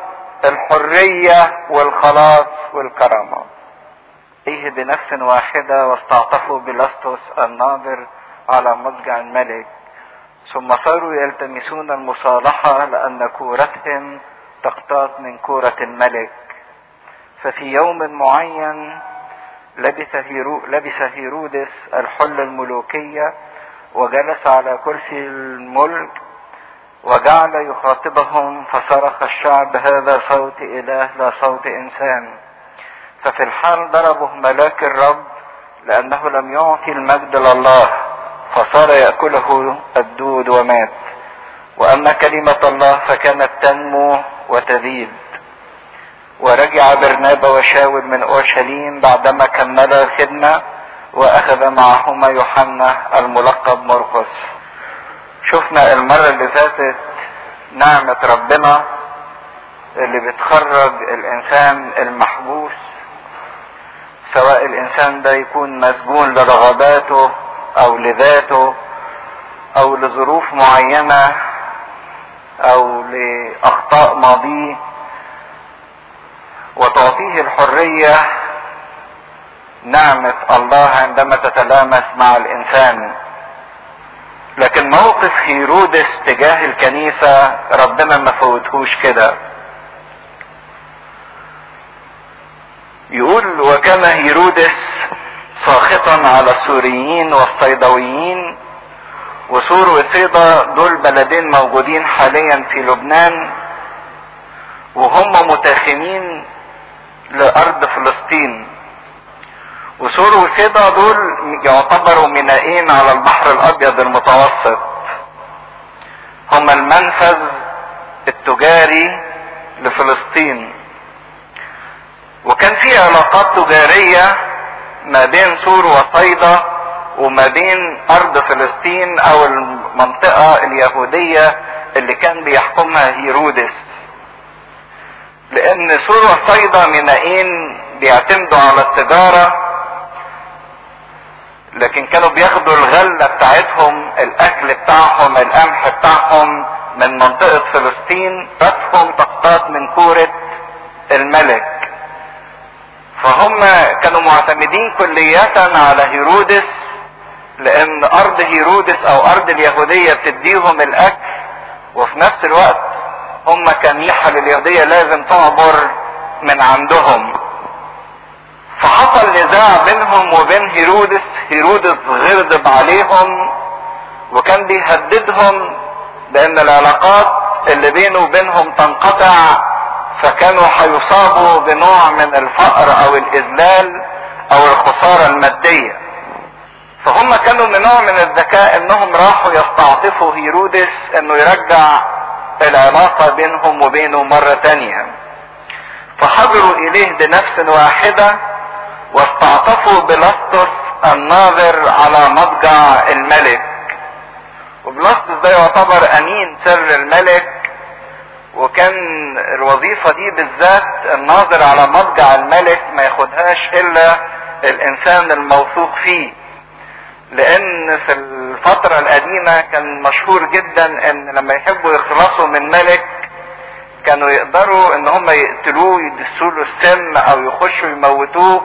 الحرية والخلاص والكرامة ايه بنفس واحدة واستعطفوا بلاستوس الناظر على مضجع الملك ثم صاروا يلتمسون المصالحة لأن كورتهم تقتات من كورة الملك ففي يوم معين لبس, هيرو لبس هيرودس الحل الملوكية وجلس على كرسي الملك وجعل يخاطبهم فصرخ الشعب هذا صوت اله لا صوت انسان ففي الحال ضربه ملاك الرب لانه لم يعطي المجد لله فصار ياكله الدود ومات واما كلمه الله فكانت تنمو وتزيد ورجع برنابا وشاول من اورشليم بعدما كملا الخدمه واخذ معهما يوحنا الملقب مرقس شفنا المرة اللي فاتت نعمة ربنا اللي بتخرج الانسان المحبوس سواء الانسان ده يكون مسجون لرغباته او لذاته او لظروف معينة او لاخطاء ماضيه وتعطيه الحرية نعمة الله عندما تتلامس مع الانسان لكن موقف هيرودس تجاه الكنيسة ربنا ما فوتهوش كده يقول وكان هيرودس ساخطا على السوريين والصيدويين وسور وصيدا دول بلدين موجودين حاليا في لبنان وهم متاخمين لارض فلسطين وسور وسيدا دول يعتبروا مينائين على البحر الابيض المتوسط هما المنفذ التجاري لفلسطين وكان في علاقات تجارية ما بين سور وصيدا وما بين ارض فلسطين او المنطقة اليهودية اللي كان بيحكمها هيرودس لان سور وصيدا مينائين بيعتمدوا على التجارة لكن كانوا بياخدوا الغلة بتاعتهم الاكل بتاعهم القمح بتاعهم من منطقة فلسطين باتهم تقطات من كورة الملك فهم كانوا معتمدين كلية على هيرودس لان ارض هيرودس او ارض اليهودية بتديهم الاكل وفي نفس الوقت هم كنيحة لليهودية لازم تعبر من عندهم فحصل نزاع بينهم وبين هيرودس هيرودس غضب عليهم وكان بيهددهم بان العلاقات اللي بينه وبينهم تنقطع فكانوا هيصابوا بنوع من الفقر او الاذلال او الخسارة المادية فهم كانوا من نوع من الذكاء انهم راحوا يستعطفوا هيرودس انه يرجع العلاقة بينهم وبينه مرة تانية فحضروا اليه بنفس واحدة واستعطفوا بلاسطس الناظر على مضجع الملك وبلاسطس ده يعتبر امين سر الملك وكان الوظيفة دي بالذات الناظر على مضجع الملك ما ياخدهاش الا الانسان الموثوق فيه لان في الفترة القديمة كان مشهور جدا ان لما يحبوا يخلصوا من ملك كانوا يقدروا ان هم يقتلوه يدسوا له السم او يخشوا يموتوه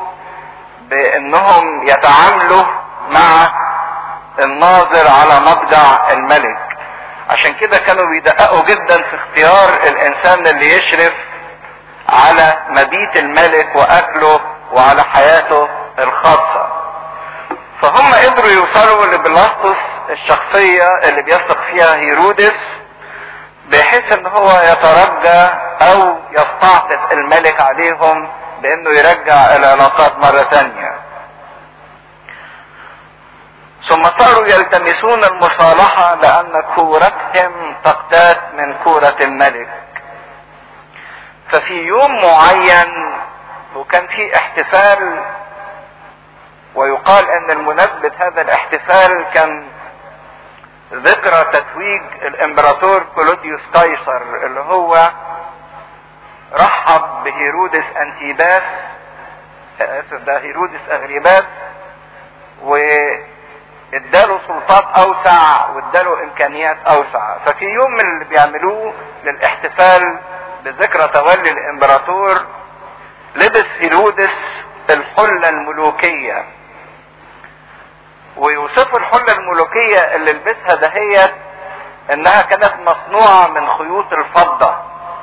بانهم يتعاملوا مع الناظر على مضجع الملك عشان كده كانوا بيدققوا جدا في اختيار الانسان اللي يشرف على مبيت الملك واكله وعلى حياته الخاصة فهم قدروا يوصلوا لبلاطس الشخصية اللي بيثق فيها هيرودس بحيث ان هو يترجى او يستعطف الملك عليهم بانه يرجع العلاقات مرة تانية ثم صاروا يلتمسون المصالحة لان كورتهم تقتات من كورة الملك ففي يوم معين وكان في احتفال ويقال ان المناسبة هذا الاحتفال كان ذكرى تتويج الامبراطور كلوديوس قيصر اللي هو رحب بهيرودس انتيباس اسف ده هيرودس اغريباس واداله سلطات اوسع واداله امكانيات اوسع ففي يوم من اللي بيعملوه للاحتفال بذكرى تولي الامبراطور لبس هيرودس الحلة الملوكية ويوصفوا الحلة الملوكية اللي لبسها دهيت انها كانت مصنوعة من خيوط الفضة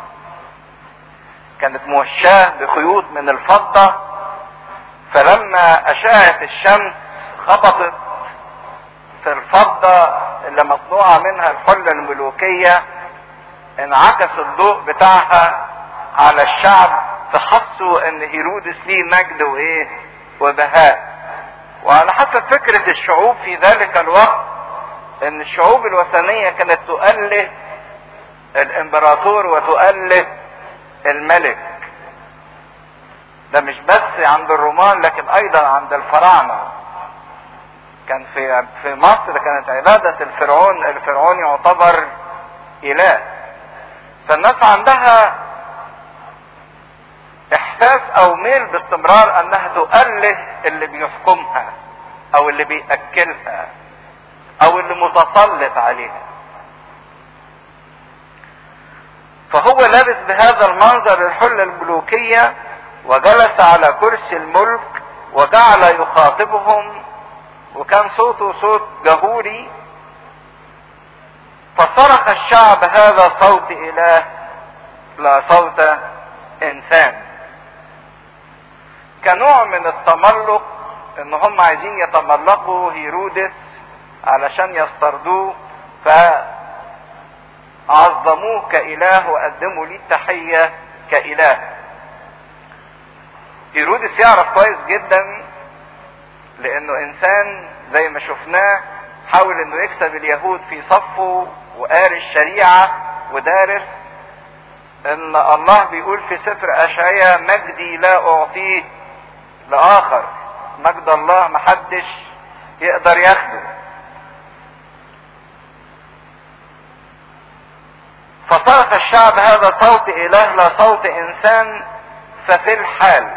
كانت موشاة بخيوط من الفضة فلما اشعة الشمس خبطت في الفضة اللي مصنوعة منها الحلة الملوكية انعكس الضوء بتاعها على الشعب فحسوا ان هيرودس ليه مجد وايه وبهاء وعلى حسب فكرة الشعوب في ذلك الوقت ان الشعوب الوثنية كانت تؤله الامبراطور وتؤله الملك ده مش بس عند الرومان لكن ايضا عند الفراعنة كان في في مصر كانت عبادة الفرعون الفرعون يعتبر اله فالناس عندها احساس او ميل باستمرار انها تؤله اللي بيحكمها او اللي بيأكلها او اللي متسلط عليها فهو لابس بهذا المنظر الحلة الملوكية وجلس على كرسي الملك وجعل يخاطبهم وكان صوته صوت جهوري فصرخ الشعب هذا صوت اله لا صوت انسان كنوع من التملق ان هم عايزين يتملقوا هيرودس علشان يسترضوه فعظموه كاله وقدموا ليه التحية كاله هيرودس يعرف كويس جدا لانه انسان زي ما شفناه حاول انه يكسب اليهود في صفه وقاري الشريعة ودارس ان الله بيقول في سفر اشعياء مجدي لا اعطيه لاخر مجد الله محدش يقدر ياخده فصرخ الشعب هذا صوت اله لا صوت انسان ففي الحال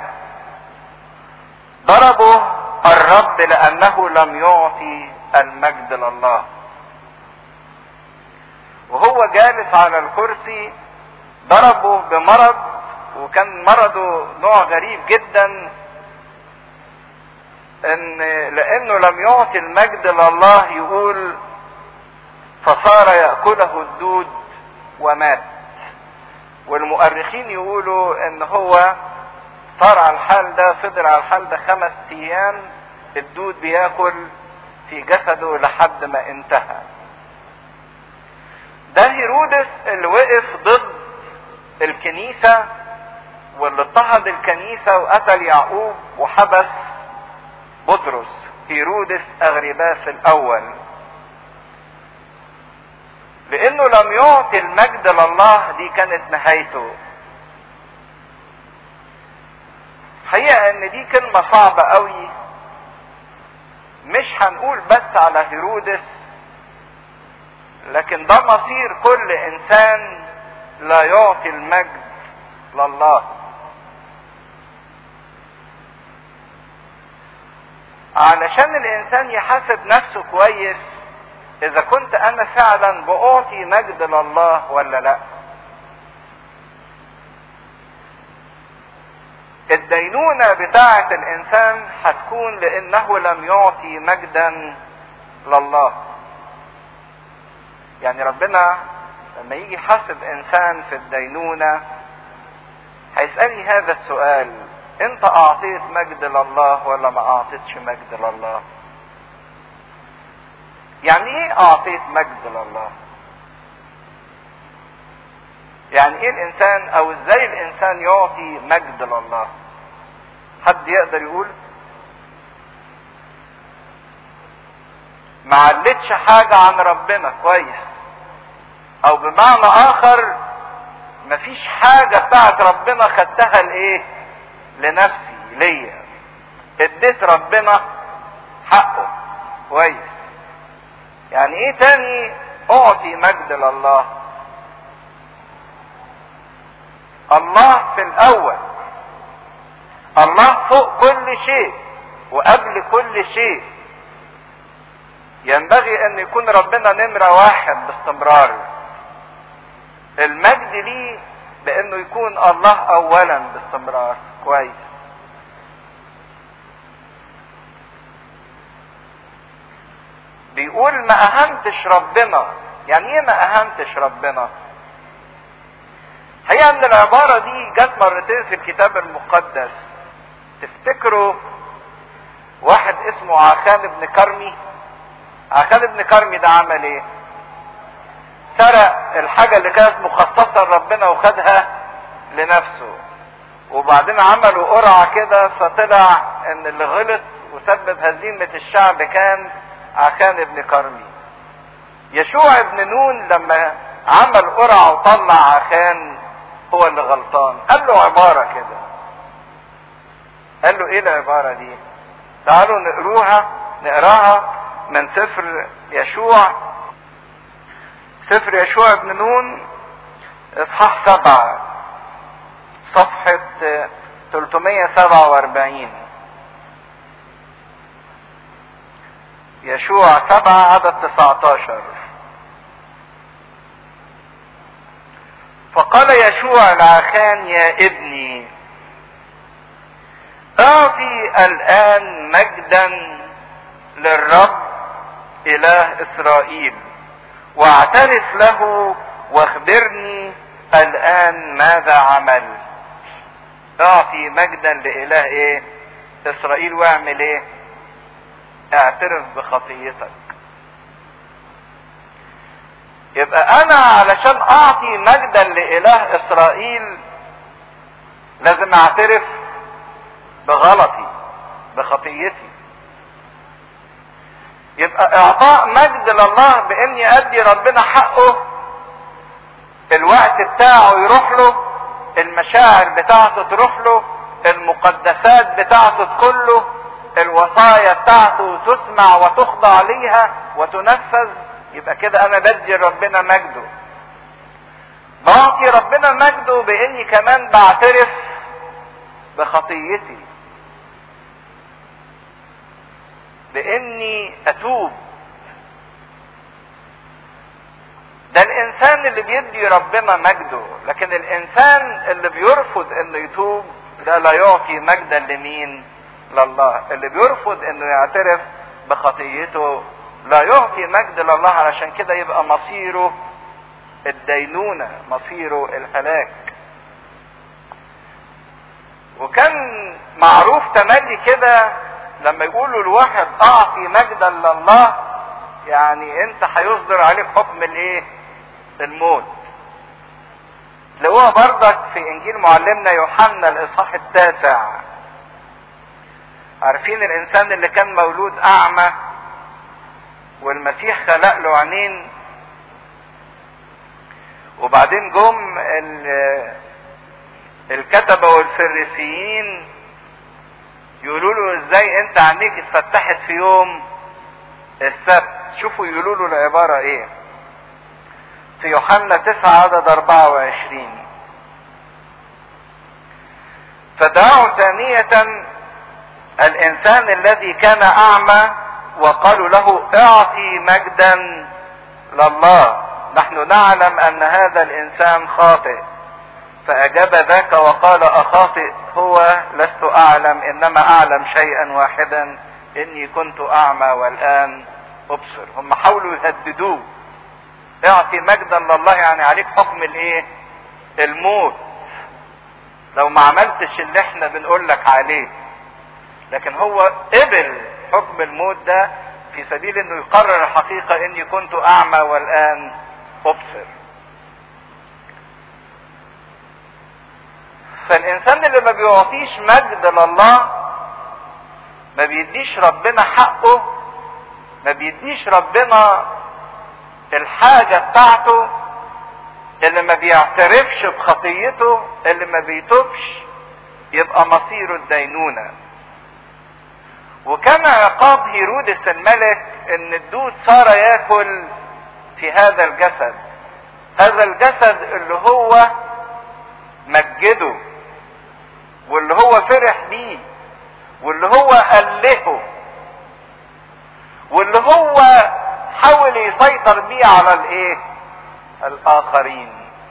ضربوا الرب لانه لم يعطي المجد لله وهو جالس على الكرسي ضربه بمرض وكان مرضه نوع غريب جدا ان لانه لم يعطي المجد لله يقول فصار ياكله الدود ومات والمؤرخين يقولوا ان هو صار على الحال ده فضل على الحال ده خمس ايام الدود بياكل في جسده لحد ما انتهى ده هيرودس اللي وقف ضد الكنيسة واللي اضطهد الكنيسة وقتل يعقوب وحبس بطرس هيرودس اغرباس الاول لانه لم يعطي المجد لله دي كانت نهايته حقيقة ان دي كلمة صعبة قوي مش هنقول بس على هيرودس لكن ده مصير كل انسان لا يعطي المجد لله علشان الانسان يحاسب نفسه كويس اذا كنت انا فعلا باعطي مجد لله ولا لا الدينونة بتاعة الانسان هتكون لانه لم يعطي مجدا لله يعني ربنا لما يجي يحاسب انسان في الدينونة هيسألني هذا السؤال انت اعطيت مجد لله ولا ما اعطيتش مجد لله يعني ايه اعطيت مجد لله يعني ايه الانسان او ازاي الانسان يعطي مجد لله حد يقدر يقول ما علتش حاجة عن ربنا كويس او بمعنى اخر مفيش حاجة بتاعت ربنا خدتها لايه لنفسي ليا اديت ربنا حقه كويس يعني ايه تاني اعطي مجد لله الله في الاول الله فوق كل شيء وقبل كل شيء ينبغي ان يكون ربنا نمرة واحد باستمرار المجد ليه بانه يكون الله اولا باستمرار كويس بيقول ما اهنتش ربنا يعني ايه ما اهنتش ربنا هي ان العبارة دي جت مرتين في الكتاب المقدس تفتكروا واحد اسمه عخان بن كرمي عخان بن كرمي ده عمل ايه سرق الحاجة اللي كانت مخصصة لربنا وخدها لنفسه وبعدين عملوا قرعة كده فطلع ان اللي غلط وسبب هزيمة الشعب كان عخان بن كرمي يشوع بن نون لما عمل قرعة وطلع عخان هو اللي غلطان قال له عبارة كده قال له ايه العبارة دي تعالوا نقروها نقراها من سفر يشوع سفر يشوع بن نون اصحاح سبعة صفحة 347 يشوع سبعة عدد 19 فقال يشوع العخان يا ابني اعطي الان مجدا للرب اله اسرائيل واعترف له واخبرني الان ماذا عمل اعطي مجدا لاله ايه اسرائيل واعمل ايه اعترف بخطيتك يبقى انا علشان اعطي مجدا لاله اسرائيل لازم اعترف بغلطي بخطيتي يبقى اعطاء مجد لله باني ادي ربنا حقه الوقت بتاعه يروح له المشاعر بتاعته تروح له المقدسات بتاعته تدخل له الوصايا بتاعته تسمع وتخضع ليها وتنفذ يبقى كده انا بدي ربنا مجده بعطي ربنا مجده باني كمان بعترف بخطيتي باني اتوب ده الانسان اللي بيدي ربنا مجده لكن الانسان اللي بيرفض انه يتوب ده لا يعطي مجدا لمين لله اللي بيرفض انه يعترف بخطيته لا يعطي مجد لله علشان كده يبقى مصيره الدينونة مصيره الهلاك وكان معروف تملي كده لما يقولوا الواحد اعطي مجدا لله يعني انت هيصدر عليك حكم الايه الموت تلاقوها بردك في انجيل معلمنا يوحنا الاصحاح التاسع عارفين الانسان اللي كان مولود اعمى والمسيح خلق له عينين وبعدين جم الكتبة والفريسيين يقولوا له ازاي انت عينيك اتفتحت في يوم السبت شوفوا يقولوا له العبارة ايه في يوحنا 9 عدد 24 فدعوا ثانية الانسان الذي كان اعمى وقالوا له اعطي مجدا لله نحن نعلم ان هذا الانسان خاطئ فاجاب ذاك وقال اخاطئ هو لست اعلم انما اعلم شيئا واحدا اني كنت اعمى والان ابصر هم حاولوا يهددوه اعطي مجدا لله يعني عليك حكم الايه الموت لو ما عملتش اللي احنا بنقول لك عليه لكن هو قبل حكم الموت ده في سبيل انه يقرر الحقيقة اني كنت اعمى والان ابصر فالانسان اللي ما بيعطيش مجد لله ما بيديش ربنا حقه ما بيديش ربنا الحاجة بتاعته اللي ما بيعترفش بخطيته اللي ما بيتوبش يبقى مصيره الدينونة وكان عقاب هيرودس الملك ان الدود صار ياكل في هذا الجسد هذا الجسد اللي هو مجده واللي هو فرح بيه واللي هو ألهه واللي هو حاول يسيطر بيه على الايه الاخرين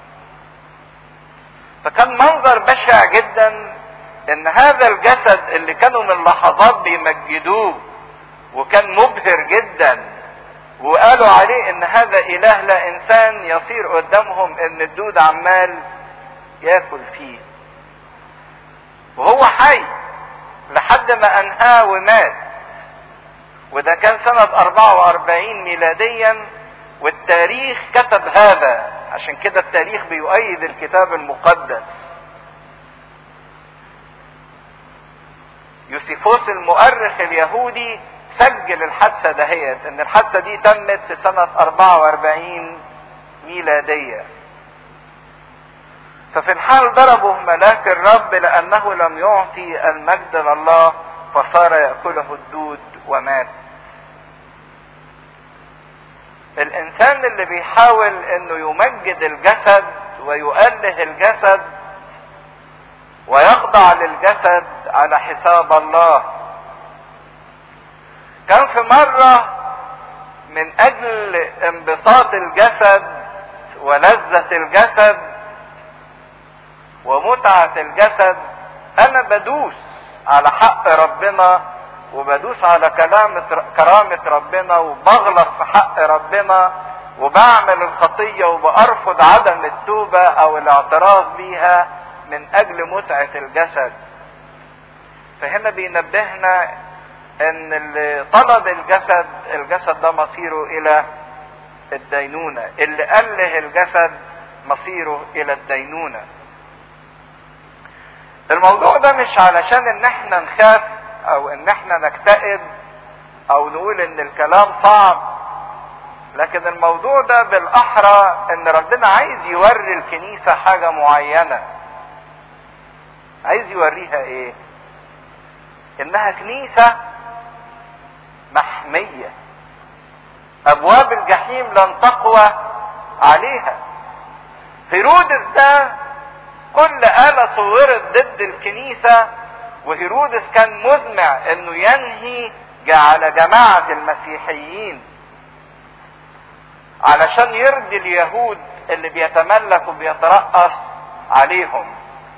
فكان منظر بشع جدا ان هذا الجسد اللي كانوا من لحظات بيمجدوه وكان مبهر جدا وقالوا عليه ان هذا اله لا انسان يصير قدامهم ان الدود عمال ياكل فيه وهو حي لحد ما انهاه ومات وده كان سنة 44 ميلاديا والتاريخ كتب هذا عشان كده التاريخ بيؤيد الكتاب المقدس يوسيفوس المؤرخ اليهودي سجل الحادثة دهيت ان الحادثة دي تمت في سنة 44 ميلادية ففي الحال ضربه ملاك الرب لانه لم يعطي المجد لله فصار يأكله الدود ومات الانسان اللي بيحاول انه يمجد الجسد ويؤله الجسد ويخضع للجسد على حساب الله كان في مرة من اجل انبساط الجسد ولذة الجسد ومتعة الجسد انا بدوس على حق ربنا وبدوس على كلام كرامة ربنا وبغلط في حق ربنا وبعمل الخطية وبأرفض عدم التوبة او الاعتراف بيها من اجل متعة الجسد فهنا بينبهنا ان اللي طلب الجسد الجسد ده مصيره الى الدينونة اللي اله الجسد مصيره الى الدينونة الموضوع ده مش علشان ان احنا نخاف او ان احنا نكتئب او نقول ان الكلام صعب لكن الموضوع ده بالاحرى ان ربنا عايز يوري الكنيسة حاجة معينة عايز يوريها ايه انها كنيسة محمية ابواب الجحيم لن تقوى عليها هيرودس ده كل آلة صورت ضد الكنيسة وهيرودس كان مزمع انه ينهي على جماعة المسيحيين علشان يرضي اليهود اللي بيتملك وبيترأس عليهم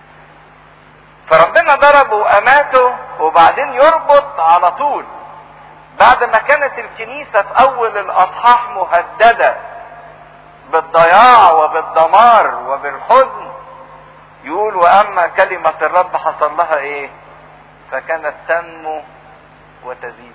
فربنا ضربه واماته وبعدين يربط على طول بعد ما كانت الكنيسة في اول الاصحاح مهددة بالضياع وبالدمار وبالحزن يقول واما كلمة الرب حصل لها ايه فكانت تنمو وتزيد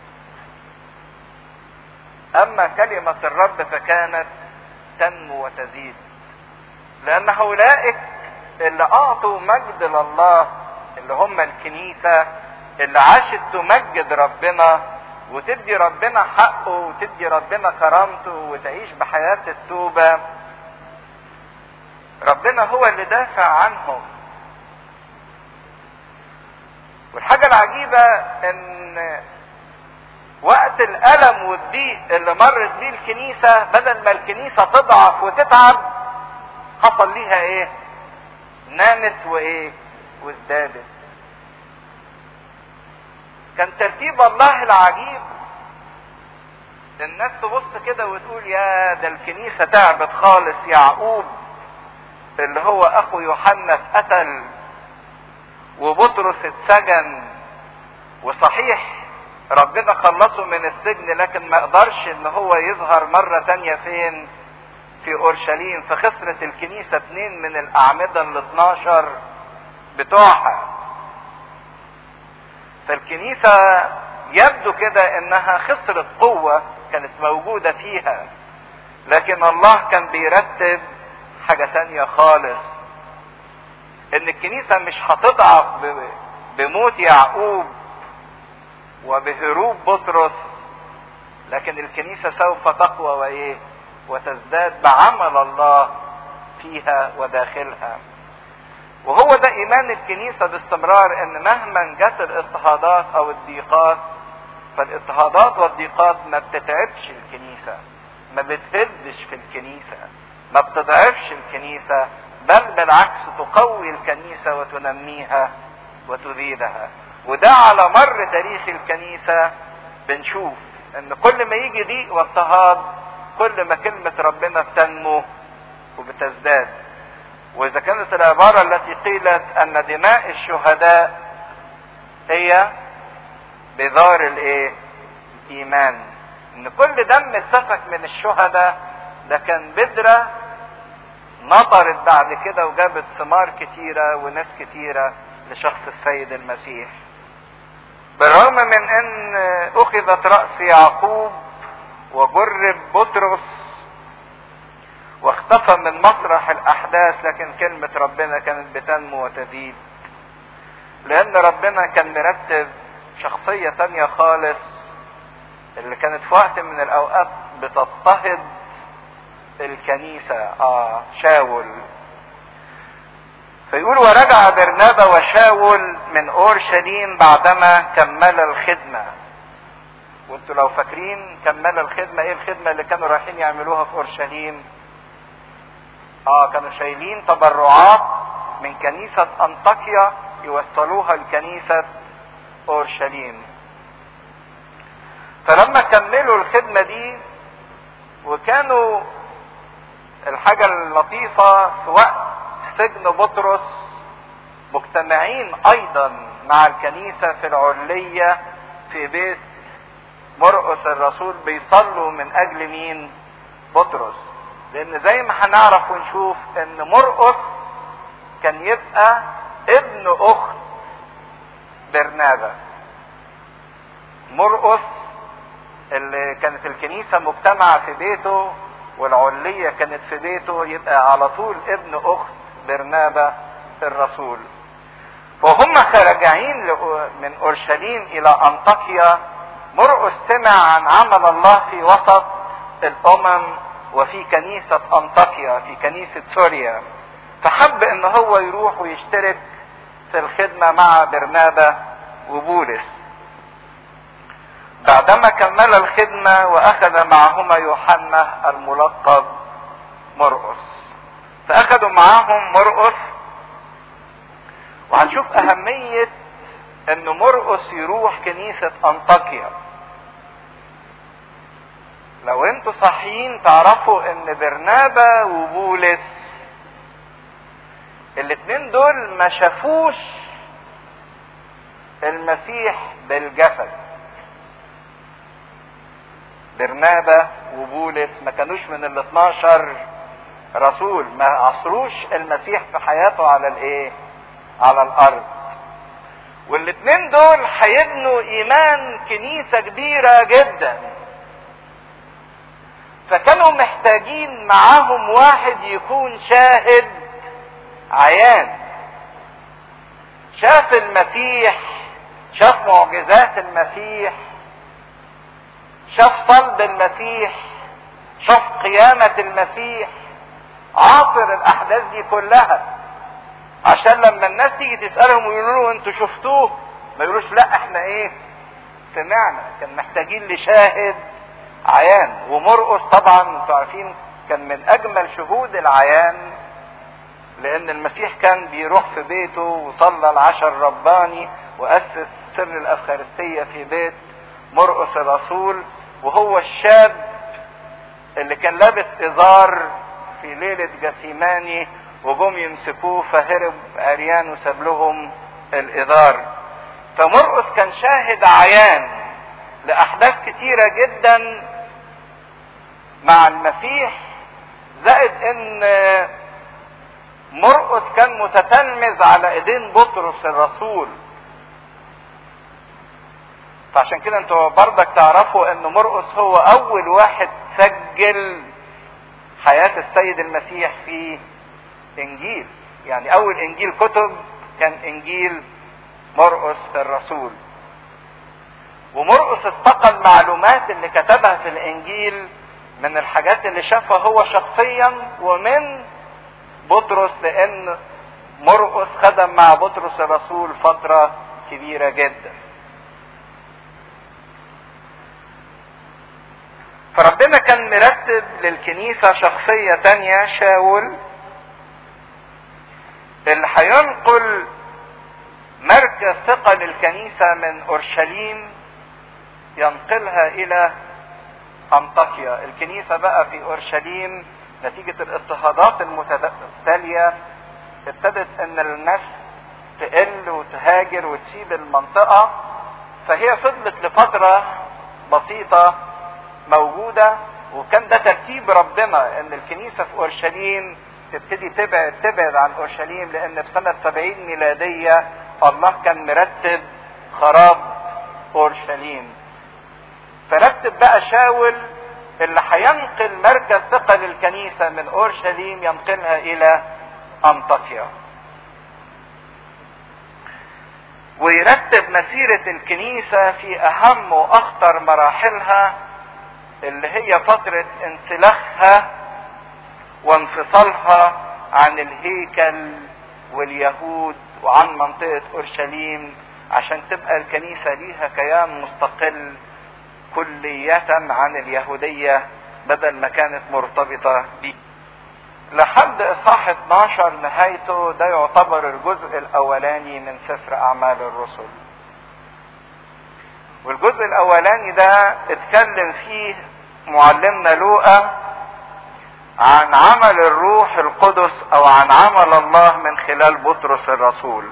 اما كلمة الرب فكانت تنمو وتزيد لان هؤلاء اللي اعطوا مجد لله اللي هم الكنيسة اللي عاشت تمجد ربنا وتدي ربنا حقه وتدي ربنا كرامته وتعيش بحياة التوبة ربنا هو اللي دافع عنهم والحاجة العجيبة ان وقت الألم والضيق اللي مرت بيه الكنيسة بدل ما الكنيسة تضعف وتتعب حصل ليها ايه نامت وايه وازدادت كان ترتيب الله العجيب الناس تبص كده وتقول يا ده الكنيسة تعبت خالص يعقوب اللي هو اخو يوحنا اتقتل وبطرس اتسجن وصحيح ربنا خلصه من السجن لكن ما قدرش ان هو يظهر مرة تانية فين في اورشليم فخسرت الكنيسة اتنين من الاعمدة ال 12 بتوعها فالكنيسة يبدو كده انها خسرت قوة كانت موجودة فيها لكن الله كان بيرتب حاجة تانية خالص ان الكنيسة مش هتضعف بموت يعقوب وبهروب بطرس لكن الكنيسة سوف تقوى وايه وتزداد بعمل الله فيها وداخلها وهو ده ايمان الكنيسة باستمرار ان مهما جت الاضطهادات او الضيقات فالاضطهادات والضيقات ما بتتعبش الكنيسة ما بتهدش في الكنيسة ما بتضعفش الكنيسة بل بالعكس تقوي الكنيسة وتنميها وتزيدها وده على مر تاريخ الكنيسة بنشوف ان كل ما يجي ضيق واضطهاد كل ما كلمة ربنا بتنمو وبتزداد واذا كانت العبارة التي قيلت ان دماء الشهداء هي بذار الايه ايمان ان كل دم اتسفك من الشهداء ده كان بذرة نطرت بعد كده وجابت ثمار كتيرة وناس كتيرة لشخص السيد المسيح بالرغم من ان اخذت رأس يعقوب وجرب بطرس واختفى من مسرح الاحداث لكن كلمة ربنا كانت بتنمو وتزيد لان ربنا كان مرتب شخصية تانية خالص اللي كانت في وقت من الاوقات بتضطهد الكنيسة اه شاول فيقول ورجع برنابا وشاول من اورشليم بعدما كمل الخدمة وانتوا لو فاكرين كمل الخدمة ايه الخدمة اللي كانوا رايحين يعملوها في اورشليم اه كانوا شايلين تبرعات من كنيسة انطاكيا يوصلوها لكنيسة اورشليم فلما كملوا الخدمة دي وكانوا الحاجة اللطيفة في وقت سجن بطرس مجتمعين ايضا مع الكنيسة في العلية في بيت مرقس الرسول بيصلوا من اجل مين بطرس لان زي ما هنعرف ونشوف ان مرقس كان يبقى ابن اخت برنابا مرقس اللي كانت الكنيسة مجتمعة في بيته والعلية كانت في بيته يبقى على طول ابن اخت برنابا الرسول وهم خارجين من اورشليم الى انطاكيا مرقس سمع عن عمل الله في وسط الامم وفي كنيسة انطاكيا في كنيسة سوريا فحب ان هو يروح ويشترك في الخدمة مع برنابا وبولس بعدما كمل الخدمة واخذ معهما يوحنا الملقب مرقس فاخذوا معاهم مرقس وهنشوف اهمية ان مرقس يروح كنيسة انطاكيا لو انتوا صحيين تعرفوا ان برنابا وبولس الاتنين دول ما شافوش المسيح بالجسد برنابا وبولس ما كانوش من ال 12 رسول ما عصروش المسيح في حياته على الايه على الارض والاتنين دول هيبنوا ايمان كنيسة كبيرة جدا فكانوا محتاجين معاهم واحد يكون شاهد عيان شاف المسيح شاف معجزات المسيح شاف صلب المسيح شاف قيامة المسيح عاصر الاحداث دي كلها عشان لما الناس تيجي تسألهم ويقولوا له انتوا شفتوه ما يقولوش لا احنا ايه سمعنا كان محتاجين لشاهد عيان ومرقس طبعا انتوا عارفين كان من اجمل شهود العيان لان المسيح كان بيروح في بيته وصلى العشاء الرباني واسس سر الافخارستيه في بيت مرقس الرسول وهو الشاب اللي كان لابس ازار في ليله جثيماني وجم يمسكوه فهرب عريان وساب لهم الازار فمرقس كان شاهد عيان لاحداث كتيره جدا مع المسيح زائد ان مرقس كان متتلمذ على ايدين بطرس الرسول فعشان كده انتوا بردك تعرفوا ان مرقس هو اول واحد سجل حياة السيد المسيح في انجيل يعني اول انجيل كتب كان انجيل مرقس الرسول ومرقس استقى المعلومات اللي كتبها في الانجيل من الحاجات اللي شافها هو شخصيا ومن بطرس لان مرقس خدم مع بطرس الرسول فترة كبيرة جدا فربنا كان مرتب للكنيسة شخصية تانية شاول اللي هينقل مركز ثقل الكنيسة من أورشليم ينقلها إلى أنطاكيا الكنيسة بقى في أورشليم نتيجة الاضطهادات المتتالية ابتدت ان الناس تقل وتهاجر وتسيب المنطقة فهي فضلت لفترة بسيطة موجودة وكان ده ترتيب ربنا ان الكنيسة في اورشليم تبتدي تبعد تبعد عن اورشليم لان في سنة 70 ميلادية الله كان مرتب خراب اورشليم فرتب بقى شاول اللي هينقل مركز ثقل الكنيسة من اورشليم ينقلها الى انطاكيا ويرتب مسيرة الكنيسة في اهم واخطر مراحلها اللي هي فترة انسلاخها وانفصالها عن الهيكل واليهود وعن منطقة اورشليم عشان تبقى الكنيسة ليها كيان مستقل كلية عن اليهودية بدل ما كانت مرتبطة بيه لحد اصحاح 12 نهايته ده يعتبر الجزء الاولاني من سفر اعمال الرسل والجزء الاولاني ده اتكلم فيه معلمنا لوقا عن عمل الروح القدس او عن عمل الله من خلال بطرس الرسول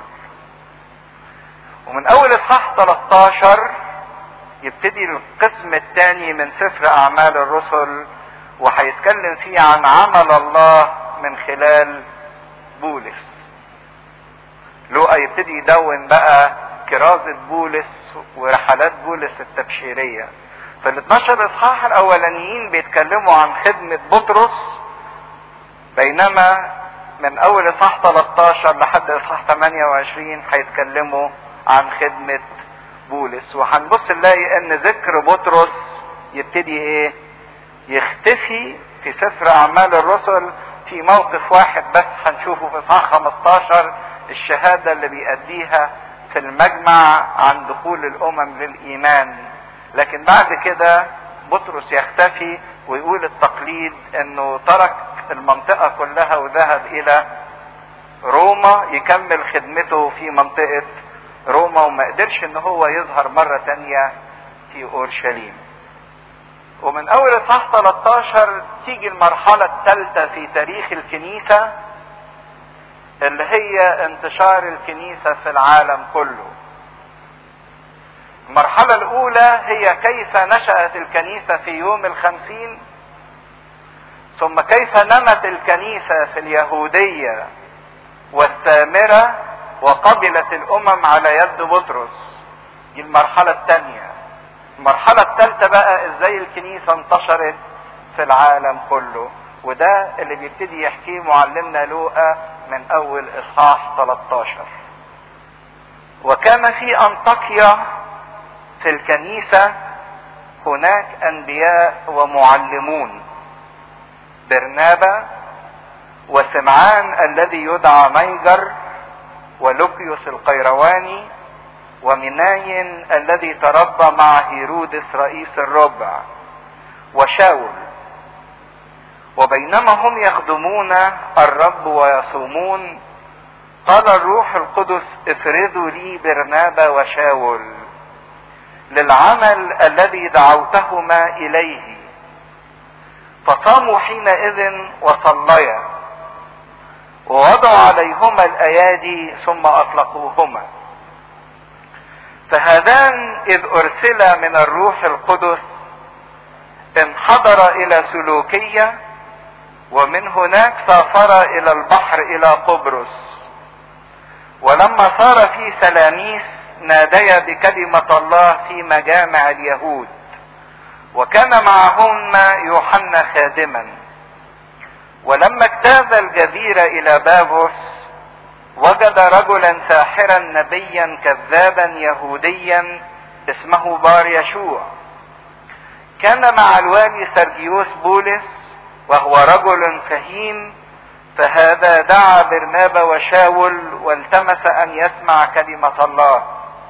ومن اول اصحاح 13 يبتدي القسم الثاني من سفر اعمال الرسل وهيتكلم فيه عن عمل الله من خلال بولس لوقا يبتدي يدون بقى كرازة بولس ورحلات بولس التبشيرية فال 12 اصحاح الاولانيين بيتكلموا عن خدمة بطرس بينما من اول اصحاح 13 لحد اصحاح 28 هيتكلموا عن خدمة بولس وهنبص نلاقي ان ذكر بطرس يبتدي ايه يختفي في سفر اعمال الرسل في موقف واحد بس هنشوفه في اصحاح 15 الشهادة اللي بيأديها في المجمع عن دخول الامم للايمان لكن بعد كده بطرس يختفي ويقول التقليد انه ترك المنطقة كلها وذهب الى روما يكمل خدمته في منطقة روما وما قدرش ان هو يظهر مرة تانية في اورشليم ومن اول اصحاح 13 تيجي المرحلة الثالثة في تاريخ الكنيسة اللي هي انتشار الكنيسة في العالم كله المرحلة الاولى هي كيف نشأت الكنيسة في يوم الخمسين ثم كيف نمت الكنيسة في اليهودية والسامرة وقبلت الامم على يد بطرس دي المرحلة الثانية المرحلة الثالثة بقى ازاي الكنيسة انتشرت في العالم كله وده اللي بيبتدي يحكيه معلمنا لوقا من اول اصحاح 13 وكان في انطاكيا في الكنيسة هناك انبياء ومعلمون برنابا وسمعان الذي يدعى ميجر ولوكيوس القيرواني ومناين الذي تربى مع هيرودس رئيس الربع وشاول وبينما هم يخدمون الرب ويصومون قال الروح القدس افرضوا لي برنابا وشاول للعمل الذي دعوتهما اليه فصاموا حينئذ وصليا ووضعوا عليهما الايادي ثم اطلقوهما فهذان اذ ارسلا من الروح القدس انحدر الى سلوكيه ومن هناك سافر الى البحر الى قبرص ولما صار في سلاميس ناديا بكلمة الله في مجامع اليهود وكان معهما يوحنا خادما ولما اجتاز الجزيرة الى بابوس وجد رجلا ساحرا نبيا كذابا يهوديا اسمه بار يشوع كان مع الوالي سرجيوس بولس وهو رجل فهيم فهذا دعا برنابا وشاول والتمس ان يسمع كلمة الله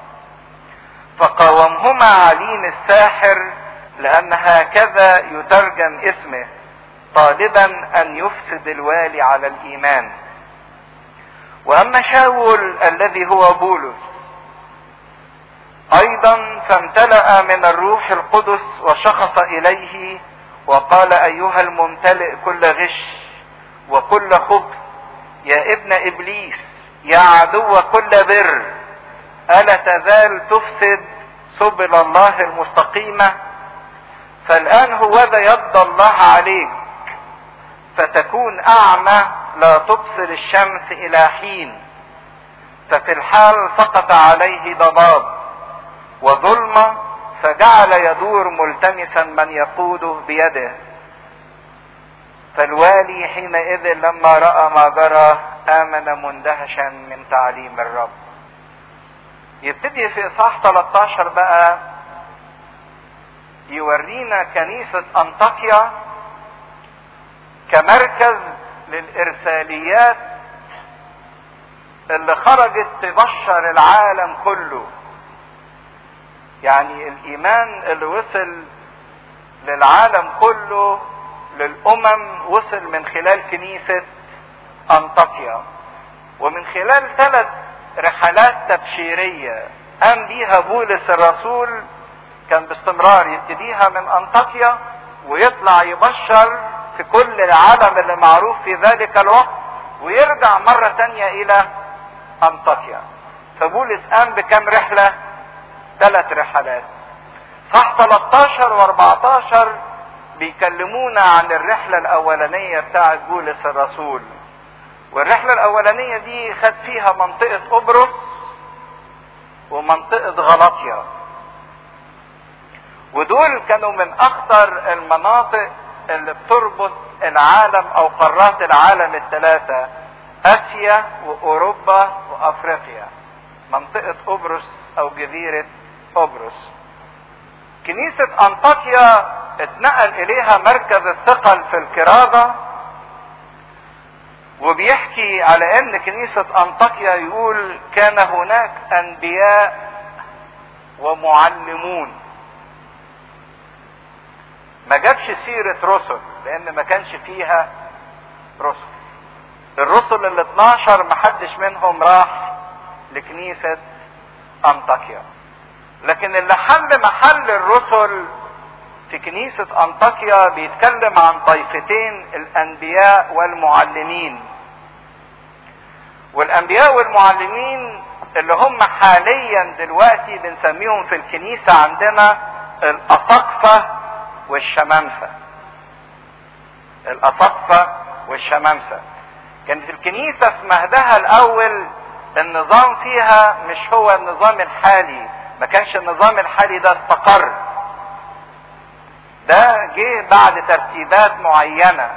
فقاومهما عليم الساحر لان هكذا يترجم اسمه طالبا ان يفسد الوالي على الايمان واما شاول الذي هو بولس ايضا فامتلأ من الروح القدس وشخص اليه وقال ايها الممتلئ كل غش وكل خبث يا ابن ابليس يا عدو كل بر الا تزال تفسد سبل الله المستقيمه فالان هوذا يد الله عليك فتكون اعمى لا تبصر الشمس الى حين ففي الحال سقط عليه ضباب وظلمه فجعل يدور ملتمسا من يقوده بيده فالوالي حينئذ لما راى ما جرى امن مندهشا من تعليم الرب يبتدي في اصحاح 13 بقى يورينا كنيسة انطاكيا كمركز للارساليات اللي خرجت تبشر العالم كله يعني الايمان اللي وصل للعالم كله للامم وصل من خلال كنيسة انطاكيا ومن خلال ثلاث رحلات تبشيرية قام بيها بولس الرسول كان باستمرار يبتديها من انطاكيا ويطلع يبشر في كل العالم اللي معروف في ذلك الوقت ويرجع مرة تانية الى انطاكيا فبولس قام بكم رحلة ثلاث رحلات صح 13 و14 بيكلمونا عن الرحلة الاولانية بتاعت بولس الرسول والرحلة الاولانية دي خد فيها منطقة قبرص ومنطقة غلطيا ودول كانوا من اخطر المناطق اللي بتربط العالم او قارات العالم الثلاثة اسيا واوروبا وافريقيا منطقة قبرص او جزيرة قبرص كنيسة انطاكيا اتنقل اليها مركز الثقل في الكرازة وبيحكي على ان كنيسة انطاكيا يقول كان هناك انبياء ومعلمون ما جابش سيرة رسل لان ما كانش فيها رسل الرسل ال 12 ما حدش منهم راح لكنيسة انطاكيا لكن اللي حل محل الرسل في كنيسة انطاكيا بيتكلم عن طائفتين الانبياء والمعلمين والانبياء والمعلمين اللي هم حاليا دلوقتي بنسميهم في الكنيسة عندنا الاساقفة والشمامسة الاساقفة والشمامسة كانت الكنيسة في مهدها الاول النظام فيها مش هو النظام الحالي ما كانش النظام الحالي ده استقر ده جه بعد ترتيبات معينة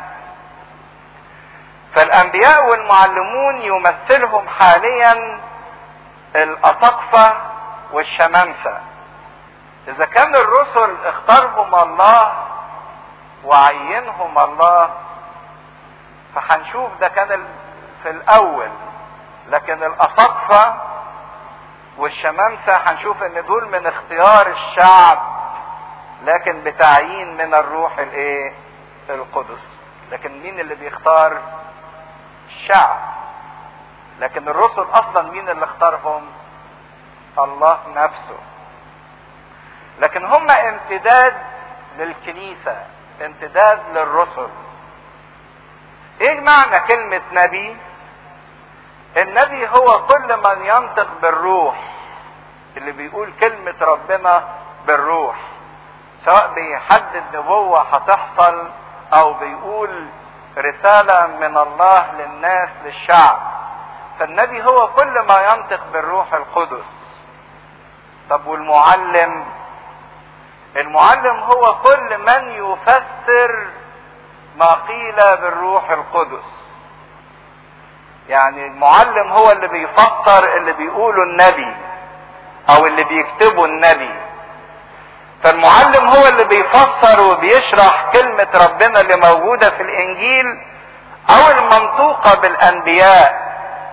فالانبياء والمعلمون يمثلهم حاليا الاساقفة والشمامسة اذا كان الرسل اختارهم الله وعينهم الله فهنشوف ده كان في الاول لكن الاساقفة والشمامسة هنشوف ان دول من اختيار الشعب لكن بتعيين من الروح الايه القدس لكن مين اللي بيختار الشعب لكن الرسل اصلا مين اللي اختارهم الله نفسه لكن هم امتداد للكنيسة امتداد للرسل ايه معنى كلمة نبي النبي هو كل من ينطق بالروح اللي بيقول كلمة ربنا بالروح سواء بيحدد نبوة هتحصل او بيقول رسالة من الله للناس للشعب فالنبي هو كل ما ينطق بالروح القدس طب والمعلم المعلم هو كل من يفسر ما قيل بالروح القدس يعني المعلم هو اللي بيفسر اللي بيقوله النبي او اللي بيكتبه النبي فالمعلم هو اللي بيفسر وبيشرح كلمة ربنا اللي موجودة في الانجيل او المنطوقة بالانبياء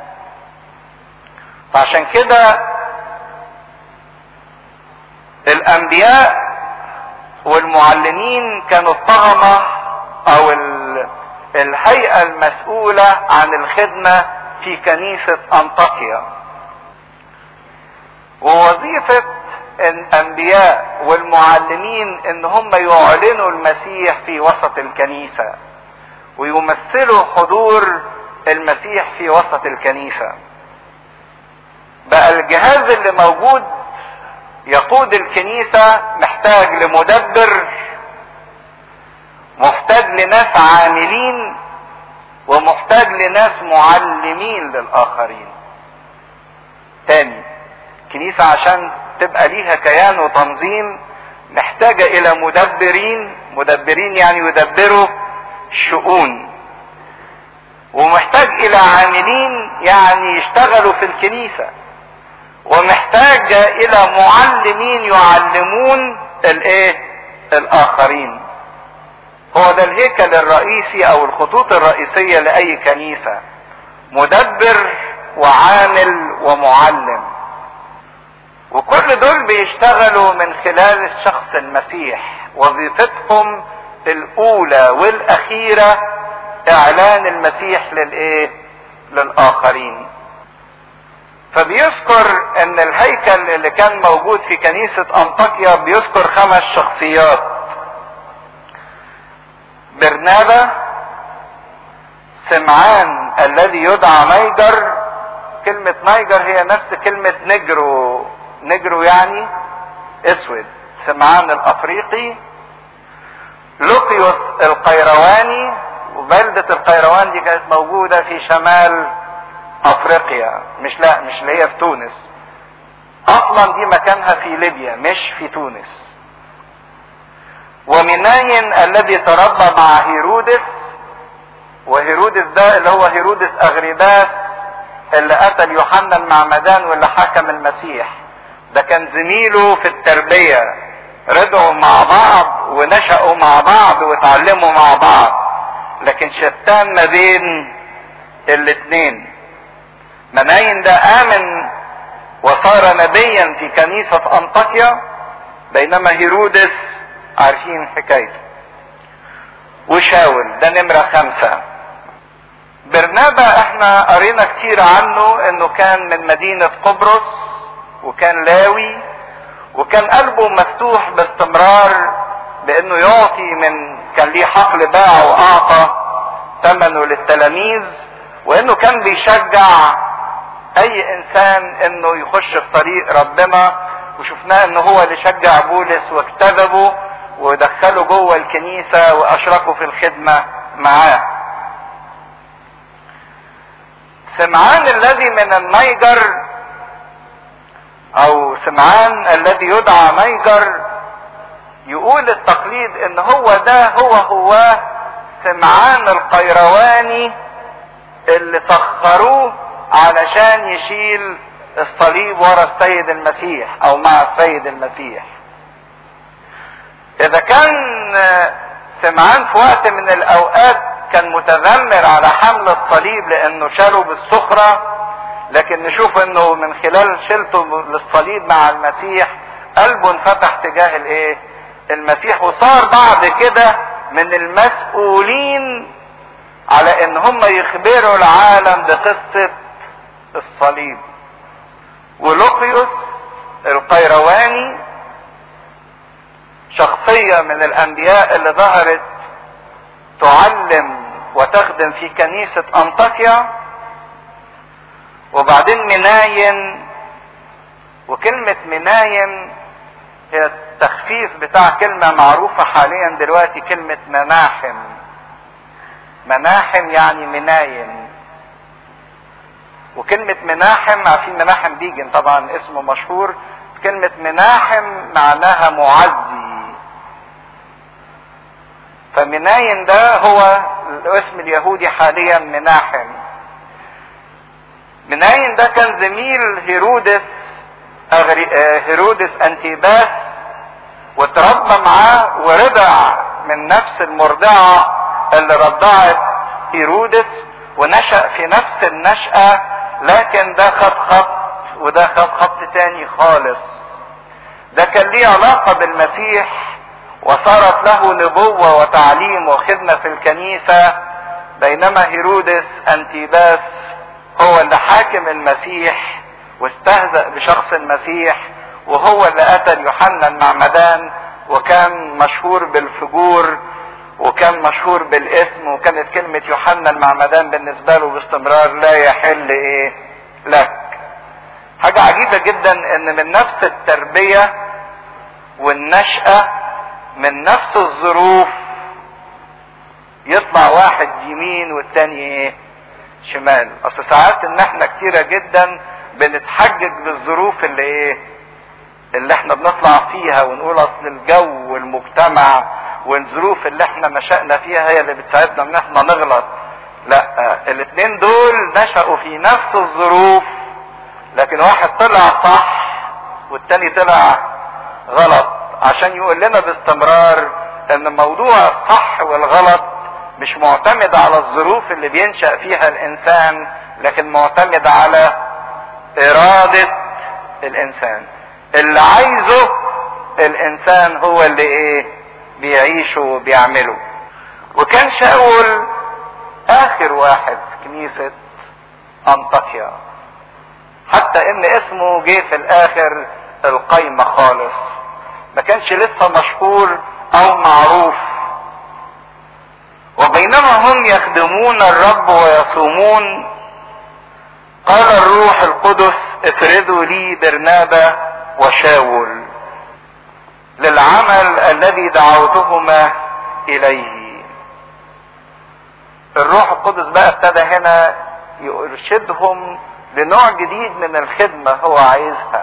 فعشان كده الانبياء والمعلمين كانوا الطغمة او الهيئة المسؤولة عن الخدمة في كنيسة انطاكيا ووظيفة الانبياء والمعلمين ان هم يعلنوا المسيح في وسط الكنيسة ويمثلوا حضور المسيح في وسط الكنيسة بقى الجهاز اللي موجود يقود الكنيسة محتاج لمدبر محتاج لناس عاملين ومحتاج لناس معلمين للآخرين تاني الكنيسة عشان تبقى ليها كيان وتنظيم محتاجة إلى مدبرين مدبرين يعني يدبروا الشؤون ومحتاج إلى عاملين يعني يشتغلوا في الكنيسة ومحتاجة إلى معلمين يعلمون الإيه؟ الآخرين هو ده الهيكل الرئيسي او الخطوط الرئيسية لاي كنيسة مدبر وعامل ومعلم وكل دول بيشتغلوا من خلال الشخص المسيح وظيفتهم الاولى والاخيرة اعلان المسيح للايه للاخرين فبيذكر ان الهيكل اللي كان موجود في كنيسة انطاكيا بيذكر خمس شخصيات برنابا سمعان الذي يدعى نيجر كلمة نيجر هي نفس كلمة نجرو نجرو يعني اسود سمعان الافريقي لوقيوس القيرواني وبلدة القيروان دي كانت موجودة في شمال افريقيا مش لا مش اللي هي في تونس اصلا دي مكانها في ليبيا مش في تونس ومناين الذي تربى مع هيرودس وهيرودس ده اللي هو هيرودس اغرباس اللي قتل يوحنا المعمدان واللي حكم المسيح ده كان زميله في التربية رجعوا مع بعض ونشأوا مع بعض واتعلموا مع بعض لكن شتان ما بين الاتنين مناين ده آمن وصار نبيا في كنيسة أنطاكيا بينما هيرودس عارفين حكايته وشاول ده نمرة خمسة برنابا احنا قرينا كتير عنه انه كان من مدينة قبرص وكان لاوي وكان قلبه مفتوح باستمرار بانه يعطي من كان ليه حقل باع واعطى ثمنه للتلاميذ وانه كان بيشجع اي انسان انه يخش في طريق ربنا وشفناه ان هو اللي شجع بولس واكتذبه ودخله جوه الكنيسة واشركوا في الخدمة معاه سمعان الذي من النيجر او سمعان الذي يدعى نيجر يقول التقليد ان هو ده هو هو سمعان القيرواني اللي سخروه علشان يشيل الصليب ورا السيد المسيح او مع السيد المسيح اذا كان سمعان في وقت من الاوقات كان متذمر على حمل الصليب لانه شاله بالسخرة لكن نشوف انه من خلال شيلته للصليب مع المسيح قلبه انفتح تجاه الايه المسيح وصار بعد كده من المسؤولين على ان هم يخبروا العالم بقصة الصليب ولوقيوس القيرواني شخصية من الانبياء اللي ظهرت تعلم وتخدم في كنيسة انطاكيا وبعدين مناين وكلمة مناين هي التخفيف بتاع كلمة معروفة حاليا دلوقتي كلمة مناحم مناحم يعني مناين وكلمة مناحم عارفين مناحم بيجن طبعا اسمه مشهور كلمة مناحم معناها معزي فمناين ده هو الاسم اليهودي حاليا مناحم مناين ده كان زميل هيرودس أغري... هيرودس انتيباس وتربى معاه ورضع من نفس المرضعة اللي رضعت هيرودس ونشأ في نفس النشأة لكن ده خد خط وده خد خط تاني خالص ده كان ليه علاقة بالمسيح وصارت له نبوة وتعليم وخدمة في الكنيسة بينما هيرودس انتيباس هو اللي حاكم المسيح واستهزأ بشخص المسيح وهو اللي قتل يوحنا المعمدان وكان مشهور بالفجور وكان مشهور بالاسم وكانت كلمة يوحنا المعمدان بالنسبة له باستمرار لا يحل ايه لك حاجة عجيبة جدا ان من نفس التربية والنشأة من نفس الظروف يطلع واحد يمين والتاني ايه شمال اصل ساعات ان احنا كتيرة جدا بنتحجج بالظروف اللي ايه اللي احنا بنطلع فيها ونقول اصل الجو والمجتمع والظروف اللي احنا نشأنا فيها هي اللي بتساعدنا ان احنا نغلط لا الاتنين دول نشأوا في نفس الظروف لكن واحد طلع صح والتاني طلع غلط عشان يقول لنا باستمرار ان موضوع الصح والغلط مش معتمد على الظروف اللي بينشأ فيها الانسان لكن معتمد على ارادة الانسان اللي عايزه الانسان هو اللي ايه بيعيشه وبيعمله وكان شاول اخر واحد في كنيسة انطاكيا حتى ان اسمه جه في الاخر القايمة خالص ما كانش لسه مشهور او معروف وبينما هم يخدمون الرب ويصومون قال الروح القدس افردوا لي برنابا وشاول للعمل الذي دعوتهما اليه الروح القدس بقى ابتدى هنا يرشدهم لنوع جديد من الخدمة هو عايزها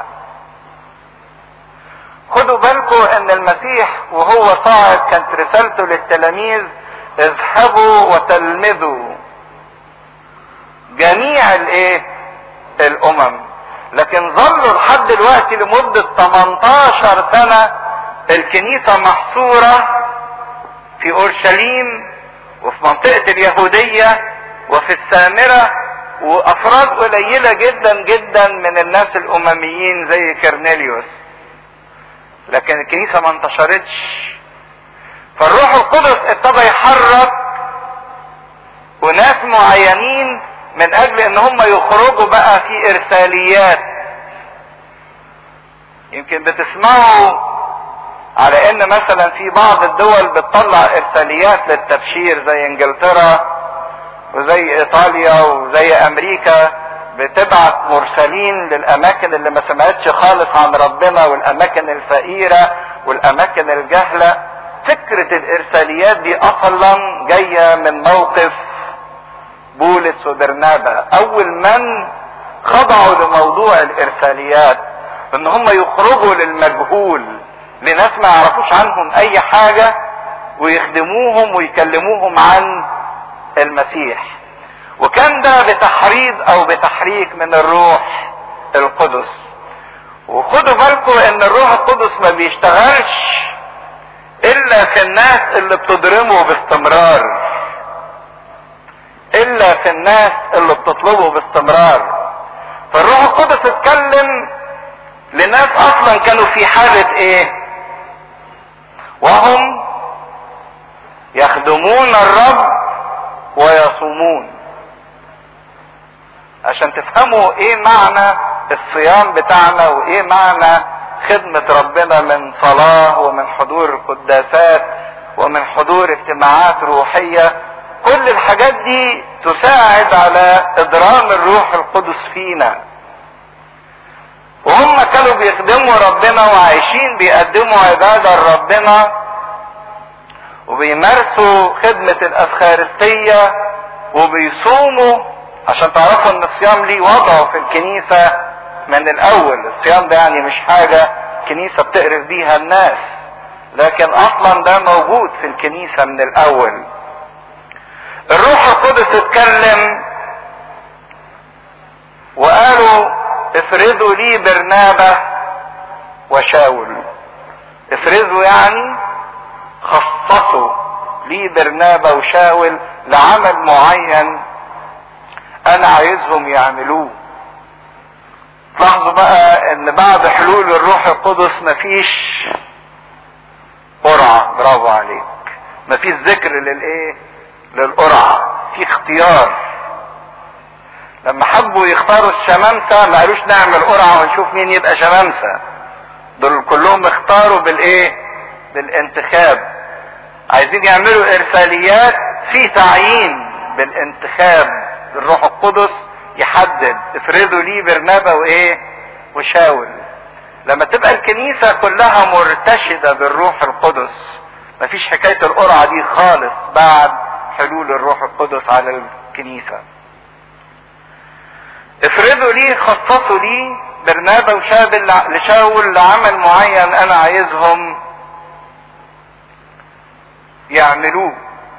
خدوا بالكم ان المسيح وهو صاعد كانت رسالته للتلاميذ اذهبوا وتلمذوا جميع الايه الامم لكن ظلوا لحد دلوقتي لمدة 18 سنة الكنيسة محصورة في اورشليم وفي منطقة اليهودية وفي السامرة وافراد قليلة جدا جدا من الناس الامميين زي كرنيليوس لكن الكنيسة ما انتشرتش فالروح القدس ابتدى يحرك وناس معينين من اجل ان هم يخرجوا بقى في ارساليات يمكن بتسمعوا على ان مثلا في بعض الدول بتطلع ارساليات للتبشير زي انجلترا وزي ايطاليا وزي امريكا بتبعت مرسلين للاماكن اللي ما سمعتش خالص عن ربنا والاماكن الفقيرة والاماكن الجهلة فكرة الارساليات دي اصلا جاية من موقف بولس وبرنابا اول من خضعوا لموضوع الارساليات ان هم يخرجوا للمجهول لناس ما يعرفوش عنهم اي حاجة ويخدموهم ويكلموهم عن المسيح وكان ده بتحريض او بتحريك من الروح القدس وخدوا بالكم ان الروح القدس ما بيشتغلش الا في الناس اللي بتضرمه باستمرار الا في الناس اللي بتطلبه باستمرار فالروح القدس اتكلم لناس اصلا كانوا في حالة ايه وهم يخدمون الرب ويصومون عشان تفهموا ايه معنى الصيام بتاعنا وايه معنى خدمة ربنا من صلاة ومن حضور قداسات ومن حضور اجتماعات روحية كل الحاجات دي تساعد على ادرام الروح القدس فينا وهم كانوا بيخدموا ربنا وعايشين بيقدموا عبادة لربنا وبيمارسوا خدمة الأفخارستية وبيصوموا عشان تعرفوا ان الصيام ليه وضعه في الكنيسة من الأول الصيام ده يعني مش حاجة كنيسة بتقرف بيها الناس لكن أصلا ده موجود في الكنيسة من الأول الروح القدس اتكلم وقالوا افرضوا لي برنابة وشاول افرضوا يعني خصصوا لي برنابة وشاول لعمل معين انا عايزهم يعملوه لاحظوا بقى ان بعد حلول الروح القدس مفيش قرعة برافو عليك مفيش ذكر للايه للقرعة في اختيار لما حبوا يختاروا الشمامسة ما قالوش نعمل قرعة ونشوف مين يبقى شمامسة دول كلهم اختاروا بالايه بالانتخاب عايزين يعملوا ارساليات في تعيين بالانتخاب الروح القدس يحدد افرضوا لي برنابا وايه وشاول لما تبقى الكنيسة كلها مرتشدة بالروح القدس مفيش حكاية القرعة دي خالص بعد حلول الروح القدس على الكنيسة افرضوا لي خصصوا لي برنابا وشاول لشاول لعمل معين انا عايزهم يعملوه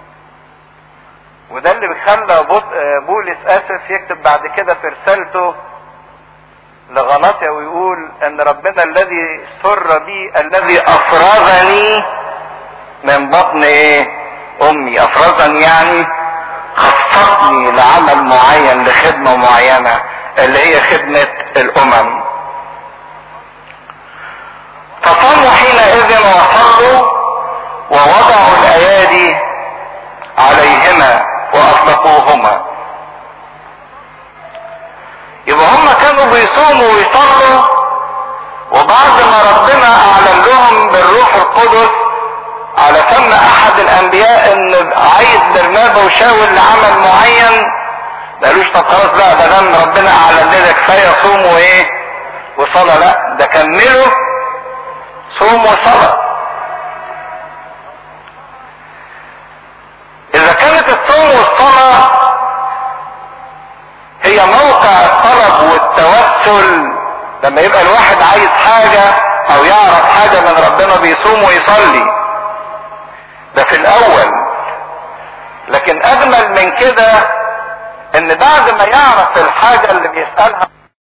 وده اللي بيخلى بولس اسف يكتب بعد كده في رسالته لغلاطيا ويقول ان ربنا الذي سر بي الذي افرزني من بطن ايه امي افرزني يعني خصصني لعمل معين لخدمة معينة اللي هي خدمة الامم فصاموا حينئذ وصلوا ووضعوا الايادي عليهما واطلقوهما يبقى هم كانوا بيصوموا ويصلوا وبعد ما ربنا اعلن لهم بالروح القدس على فم احد الانبياء ان عايز برنابا وشاول لعمل معين ما قالوش طب خلاص بقى ده دام ربنا اعلن لنا كفايه صوم وايه وصلاه لا ده كملوا صوم وصلاه اذا كانت الصوم والصلاه هي موقع الطلب والتوسل لما يبقى الواحد عايز حاجة او يعرف حاجة من ربنا بيصوم ويصلي ده في الاول لكن اجمل من كده ان بعد ما يعرف الحاجة اللي بيسألها